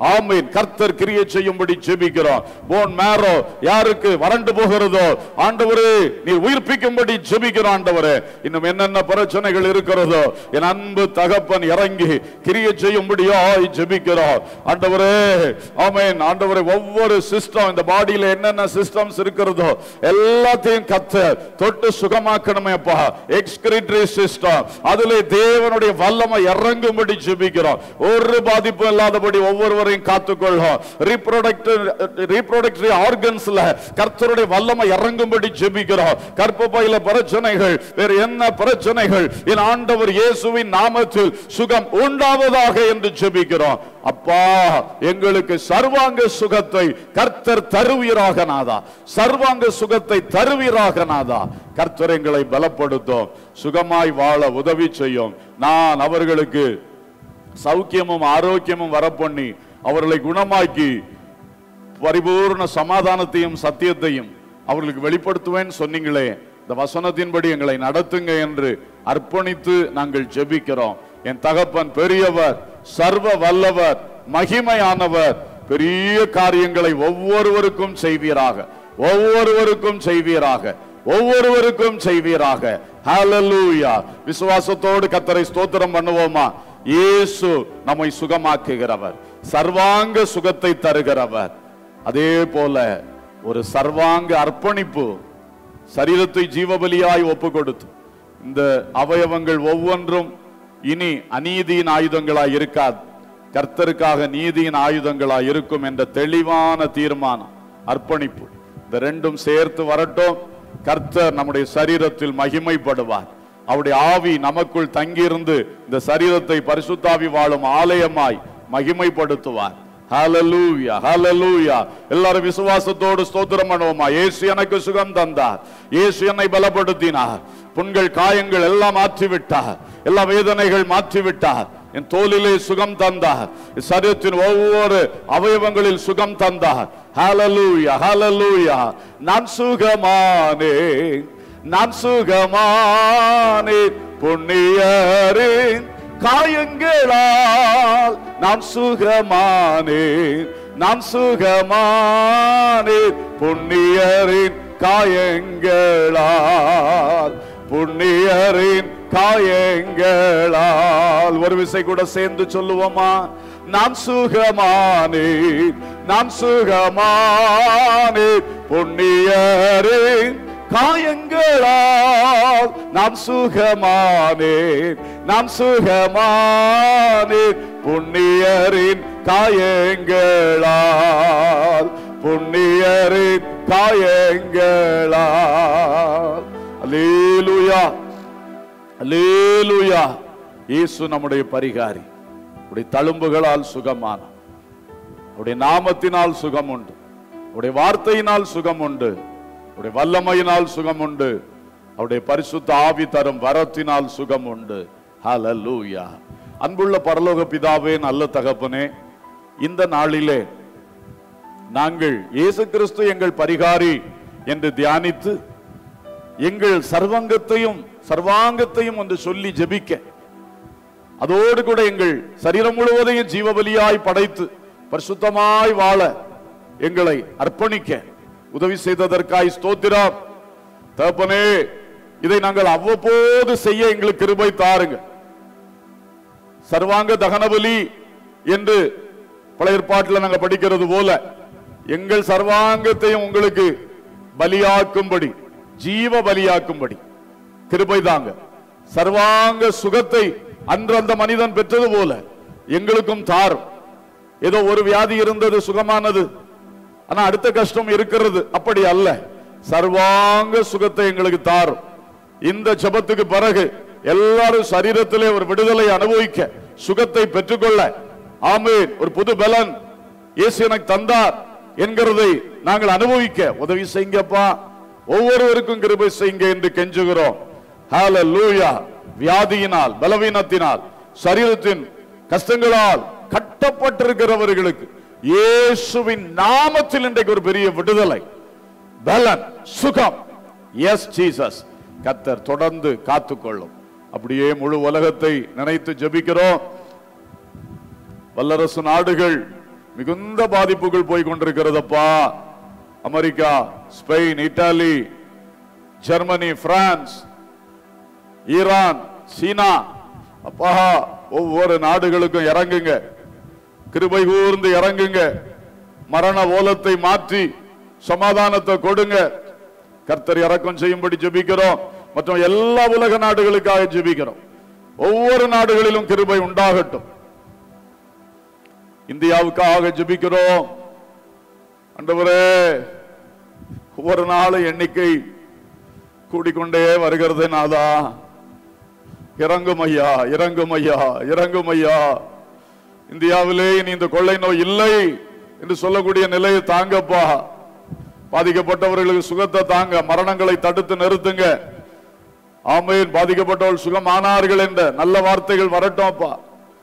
ஆமீன் கர்த்தர் கிரியை செய்யும்படி ஜெபிக்கிறோம் போன் மேரோ யாருக்கு வறண்டு போகிறதோ ஆண்டவரே நீ உயிர்ப்பிக்கும்படி ஜெபிக்கிறோம் ஆண்டவரே இன்னும் என்னென்ன பிரச்சனைகள் இருக்கிறதோ என் அன்பு தகப்பன் இறங்கி கிரியை செய்யும்படியாய் ஜெபிக்கிறோம் ஆண்டவரே ஆமென் ஆண்டவரே ஒவ்வொரு சிஸ்டம் இந்த பாடியில என்னென்ன சிஸ்டம்ஸ் இருக்கிறதோ எல்லாத்தையும் கத்த தொட்டு சுகமாக்கணுமே அப்பா எக்ஸ்கிரிட்டரி சிஸ்டம் அதுல தேவனுடைய வல்லமை இறங்கும்படி ஜெபிக்கிறோம் ஒரு பாதிப்பும் இல்லாதபடி ஒவ்வொருவரையும் காத்துக்கொள்ளும் ரீப்ரொடக்டிவ் ரீப்ரொடக்டரி ஆர்கன்ஸ்ல கர்த்தருடைய வல்லமை இறங்கும்படி ஜெபிக்கிறோம் கற்பப்பையில பிரச்சனைகள் வேறு என்ன பிரச்சனைகள் என் ஆண்டவர் இயேசுவின் நாமத்தில் சுகம் உண்டாவதாக என்று ஜெபிக்கிறோம் அப்பா எங்களுக்கு சர்வாங்க சுகத்தை கர்த்தர் தருவீராக நாதா சர்வாங்க சுகத்தை தருவீராக நாதா கர்த்தர் எங்களை பலப்படுத்தும் சுகமாய் வாழ உதவி செய்யும் நான் அவர்களுக்கு சௌக்கியமும் ஆரோக்கியமும் வரப்பண்ணி அவர்களை குணமாக்கி பரிபூர்ண சமாதானத்தையும் சத்தியத்தையும் அவர்களுக்கு வெளிப்படுத்துவேன் சொன்னீங்களே இந்த வசனத்தின்படி எங்களை நடத்துங்க என்று அர்ப்பணித்து நாங்கள் ஜெபிக்கிறோம் என் தகப்பன் பெரியவர் சர்வ வல்லவர் மகிமையானவர் பெரிய காரியங்களை ஒவ்வொருவருக்கும் செய்வீராக ஒவ்வொருவருக்கும் செய்வீராக ஒவ்வொருவருக்கும் செய்வீராக ஹalleluya விசுவாசத்தோடு கத்தரை ஸ்தோத்திரம் பண்ணுவோமா இயேசு நம்மை சுகமாக்குகிறவர் சர்வாங்க சுகத்தை தருகிறவர் அதே போல ஒரு சர்வாங்க அர்ப்பணிப்பு சரீரத்தை ஜீவபலியாய் ஒப்பு கொடுத்து இந்த அவயவங்கள் ஒவ்வொன்றும் இனி அநீதியின் ஆயுதங்களாய் இருக்காது கர்த்தருக்காக நீதியின் ஆயுதங்களாய் இருக்கும் என்ற தெளிவான தீர்மானம் அர்ப்பணிப்பு இந்த ரெண்டும் சேர்த்து வரட்டும் கர்த்தர் நம்முடைய சரீரத்தில் மகிமைப்படுவார் அவருடைய ஆவி நமக்குள் தங்கியிருந்து இந்த சரீரத்தை பரிசுத்தாவி வாழும் ஆலயமாய் மகிமைப்படுத்துவார் ஹalleluya ஹalleluya எல்லாரும் விசுவாசத்தோடு ஸ்தோத்திரம் பண்ணுவோமா இயேசு எனக்கு சுகம் தந்தார் இயேசு என்னை பலப்படுத்தினார் புண்கள் காயங்கள் எல்லாம் மாற்றி விட்டார் எல்லா வேதனைகள் மாற்றி விட்டார் என் தோலிலே சுகம் தந்தார் என் சரீரத்தின் ஒவ்வொரு அவயவங்களில் சுகம் தந்தார் ஹalleluya ஹalleluya நான் சுகமானேன் நான் சுகமானேன் புண்ணியரின் காயங்களால் நான் சுகமானேன் நான் சுகமானேன் புண்ணியரின் காயங்களால் புண்ணியரின் காயங்களால் ஒரு விசை கூட சேர்ந்து சொல்லுவோமா நான் சுகமானேன் நான் சுகமானேன் புண்ணியரின் காயங்களால் நான் சுகமானேன் நான் சுகமானேன் புண்ணியரின் காயங்களால் புண்ணியரின் காயங்களால் அல்லேலூயா அல்லேலூயா இயேசு நம்முடைய பரிகாரி உடைய தழும்புகளால் சுகமான உடைய நாமத்தினால் சுகம் உண்டு உடைய வார்த்தையினால் சுகம் உண்டு அவருடைய வல்லமையினால் சுகம் உண்டு அவருடைய பரிசுத்த ஆவி தரும் வரத்தினால் சுகம் உண்டு ஹalleluya அன்புள்ள பரலோக பிதாவே நல்ல தகப்பனே இந்த நாளிலே நாங்கள் இயேசு கிறிஸ்து எங்கள் பரிகாரி என்று தியானித்து எங்கள் சர்வங்கத்தையும் சர்வாங்கத்தையும் என்று சொல்லி ஜெபிக்க அதோடு கூட எங்கள் சரீரம் முழுவதையும் ஜீவபலியாய் படைத்து பரிசுத்தமாய் வாழ எங்களை அர்ப்பணிக்க உதவி செய்ததற்காய் ஸ்தோத்திரம் தகப்பனே இதை நாங்கள் அவ்வப்போது செய்ய எங்களுக்கு கிருபை தாருங்க சர்வாங்க தகனபலி என்று பழைய ஏற்பாட்டில் நாங்க படிக்கிறது போல எங்கள் சர்வாங்கத்தையும் உங்களுக்கு பலியாக்கும்படி ஜீவ பலியாக்கும்படி கிருபை தாங்க சர்வாங்க சுகத்தை அன்று அந்த மனிதன் பெற்றது போல எங்களுக்கும் தாரும் ஏதோ ஒரு வியாதி இருந்தது சுகமானது ஆனா அடுத்த கஷ்டம் இருக்கிறது அப்படி அல்ல சர்வாங்க சுகத்தை எங்களுக்கு தாரும் இந்த ஜெபத்துக்கு பிறகு எல்லாரும் சரீரத்திலே ஒரு விடுதலை அனுபவிக்க சுகத்தை பெற்றுக்கொள்ள ஆமேன் ஒரு புது பலன் இயேசு எனக்கு தந்தார் என்கிறதை நாங்கள் அனுபவிக்க உதவி செய்யுங்கப்பா ஒவ்வொருவருக்கும் கிருபை செய்யுங்க என்று கெஞ்சுகிறோம் ஹalleluya வியாதியினால் பலவீனத்தினால் சரீரத்தின் கஷ்டங்களால் கட்டப்பட்டிருக்கிறவர்களுக்கு இயேசுவின் நாமத்தில் இன்றைக்கு ஒரு பெரிய விடுதலை பலன் சுகம் எஸ் ஜீசஸ் கத்தர் தொடர்ந்து காத்துக்கொள்ளும் அப்படியே முழு உலகத்தை நினைத்து ஜெபிக்கிறோம் வல்லரசு நாடுகள் மிகுந்த பாதிப்புகள் போய் கொண்டிருக்கிறதப்பா America Spain Italy Germany France Iran China அப்பா ஒவ்வொரு நாடுகளுக்கும் இறங்குங்க கிருபை கூர்ந்து இறங்குங்க மரண ஓலத்தை மாற்றி சமாதானத்தை கொடுங்க கர்த்தர் இறக்கம் செய்யும்படி ஜெபிக்கிறோம் மற்றும் எல்லா உலக நாடுகளுக்காக ஜெபிக்கிறோம் ஒவ்வொரு நாடுகளிலும் கிருபை உண்டாகட்டும் இந்தியாவுக்காக ஜெபிக்கிறோம் ஆண்டவரே ஒவ்வொரு நாளும் எண்ணிக்கை கூடிக்கொண்டே வருகிறது நாதா இறங்கும் ஐயா இறங்கும் ஐயா இறங்கும் ஐயா இந்தியாவிலே இனி இந்த கொள்ளை நோய் இல்லை என்று சொல்லக்கூடிய நிலையை தாங்கப்பா பாதிக்கப்பட்டவர்களுக்கு சுகத்தை தாங்க மரணங்களை தடுத்து நிறுத்துங்க ஆமையின் பாதிக்கப்பட்டவர்கள் சுகமானார்கள் என்ற நல்ல வார்த்தைகள் வரட்டும் அப்பா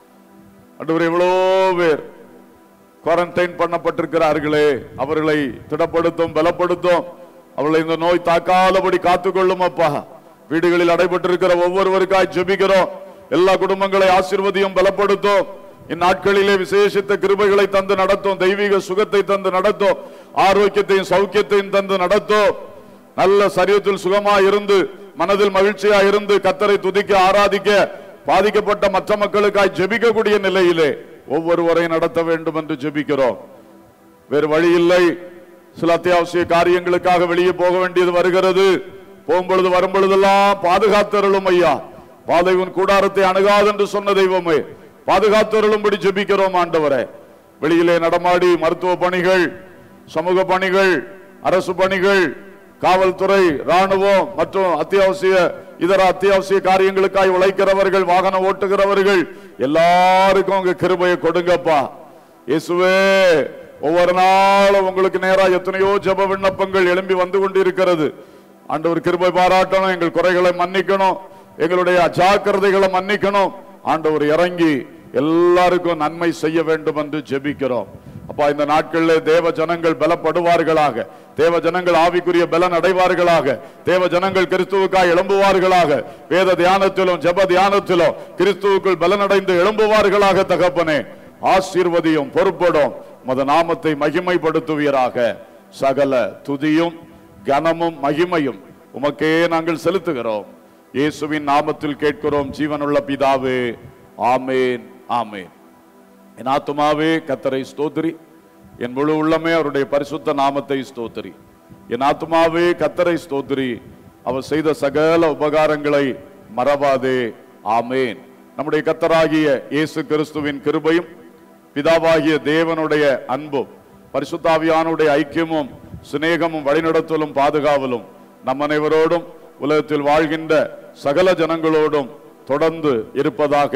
அன்றுவர் எவ்வளோ பேர் குவாரண்டைன் பண்ணப்பட்டிருக்கிறார்களே அவர்களை திடப்படுத்தும் பலப்படுத்தும் அவர்களை இந்த நோய் தாக்காதபடி காத்துக்கொள்ளும் அப்பா வீடுகளில் அடைபட்டிருக்கிற ஒவ்வொருவருக்காய் ஜெபிக்கிறோம் எல்லா குடும்பங்களை ஆசீர்வதியும் பலப்படுத்தும் இந்நாட்களிலே விசேஷித்த கிருபைகளை தந்து நடத்தும் தெய்வீக சுகத்தை தந்து நடத்தும் ஆரோக்கியத்தையும் சௌக்கியத்தையும் தந்து நடத்தும் நல்ல சரீரத்தில் சுகமா இருந்து மனதில் மகிழ்ச்சியா இருந்து கத்தரை துதிக்க ஆராதிக்க பாதிக்கப்பட்ட மற்ற மக்களுக்காய் ஜெபிக்கக்கூடிய நிலையிலே ஒவ்வொருவரையும் நடத்த வேண்டும் என்று ஜெபிக்கிறோம் வேறு வழி இல்லை சில அத்தியாவசிய காரியங்களுக்காக வெளியே போக வேண்டியது வருகிறது போகும்பொழுது வரும்பொழுதெல்லாம் பாதுகாத்தருளும் ஐயா பாதை உன் கூடாரத்தை அணுகாது என்று சொன்ன தெய்வமே பாதுகாத்தருளும்படி ஜெபிக்கிறோம் ஆண்டவரே வெளியிலே நடமாடி மருத்துவ பணிகள் சமூக பணிகள் அரசு பணிகள் காவல்துறை ராணுவம் மற்றும் அத்தியாவசிய இதர அத்தியாவசிய காரியங்களுக்காய் உழைக்கிறவர்கள் வாகனம் ஓட்டுகிறவர்கள் எல்லாருக்கும் உங்க கிருபையை கொடுங்கப்பா இயேசுவே ஒவ்வொரு நாளும் உங்களுக்கு நேரா எத்தனையோ ஜெப விண்ணப்பங்கள் எழும்பி வந்து கொண்டிருக்கிறது ஆண்டவர் கிருபை பாராட்டணும் எங்கள் குறைகளை மன்னிக்கணும் எங்களுடைய அஜாக்கிரதைகளை மன்னிக்கணும் ஆண்டவர் இறங்கி எல்லாருக்கும் நன்மை செய்ய வேண்டும் என்று ஜெபிக்கிறோம் அப்பா இந்த நாட்களில் தேவ ஜனங்கள் பலப்படுவார்களாக தேவ ஜனங்கள் ஆவிக்குரிய பலன் அடைவார்களாக தேவ ஜனங்கள் கிறிஸ்துவுக்காய் எழும்புவார்களாக வேத தியானத்திலும் ஜெப தியானத்திலும் கிறிஸ்துவுக்குள் பலனடைந்து எழும்புவார்களாக தகப்பனே ஆசீர்வதியும் பொறுப்படும் மத நாமத்தை மகிமைப்படுத்துவீராக சகல துதியும் கனமும் மகிமையும் உமக்கே நாங்கள் செலுத்துகிறோம் இயேசுவின் நாமத்தில் கேட்கிறோம் ஜீவனுள்ள பிதாவே ஆமேன் ஆமேன் என் ஆத்துமாவே கத்தரை ஸ்தோத்திரி என் முழு உள்ளமே அவருடைய பரிசுத்த நாமத்தை ஸ்தோத்திரி என் ஆத்துமாவே கத்தரை ஸ்தோத்திரி அவர் செய்த சகல உபகாரங்களை மறவாதே ஆமேன் நம்முடைய கத்தராகிய இயேசு கிறிஸ்துவின் கிருபையும் பிதாவாகிய தேவனுடைய அன்பும் பரிசுத்தாவியானுடைய ஐக்கியமும் சிநேகமும் வழிநடத்தலும் பாதுகாவலும் நம் அனைவரோடும் உலகத்தில் வாழ்கின்ற சகல ஜனங்களோடும் தொடர்ந்து இருப்பதாக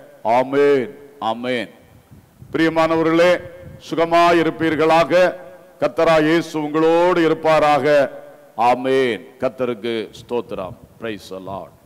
ஆமேன் ஆமேன் பிரியமானவர்களே சுகமாய் இருப்பீர்களாக கத்தரா இயேசு உங்களோடு இருப்பாராக ஆமேன் கத்தருக்கு ஸ்தோத்திரம் பிரைஸ் அலாட்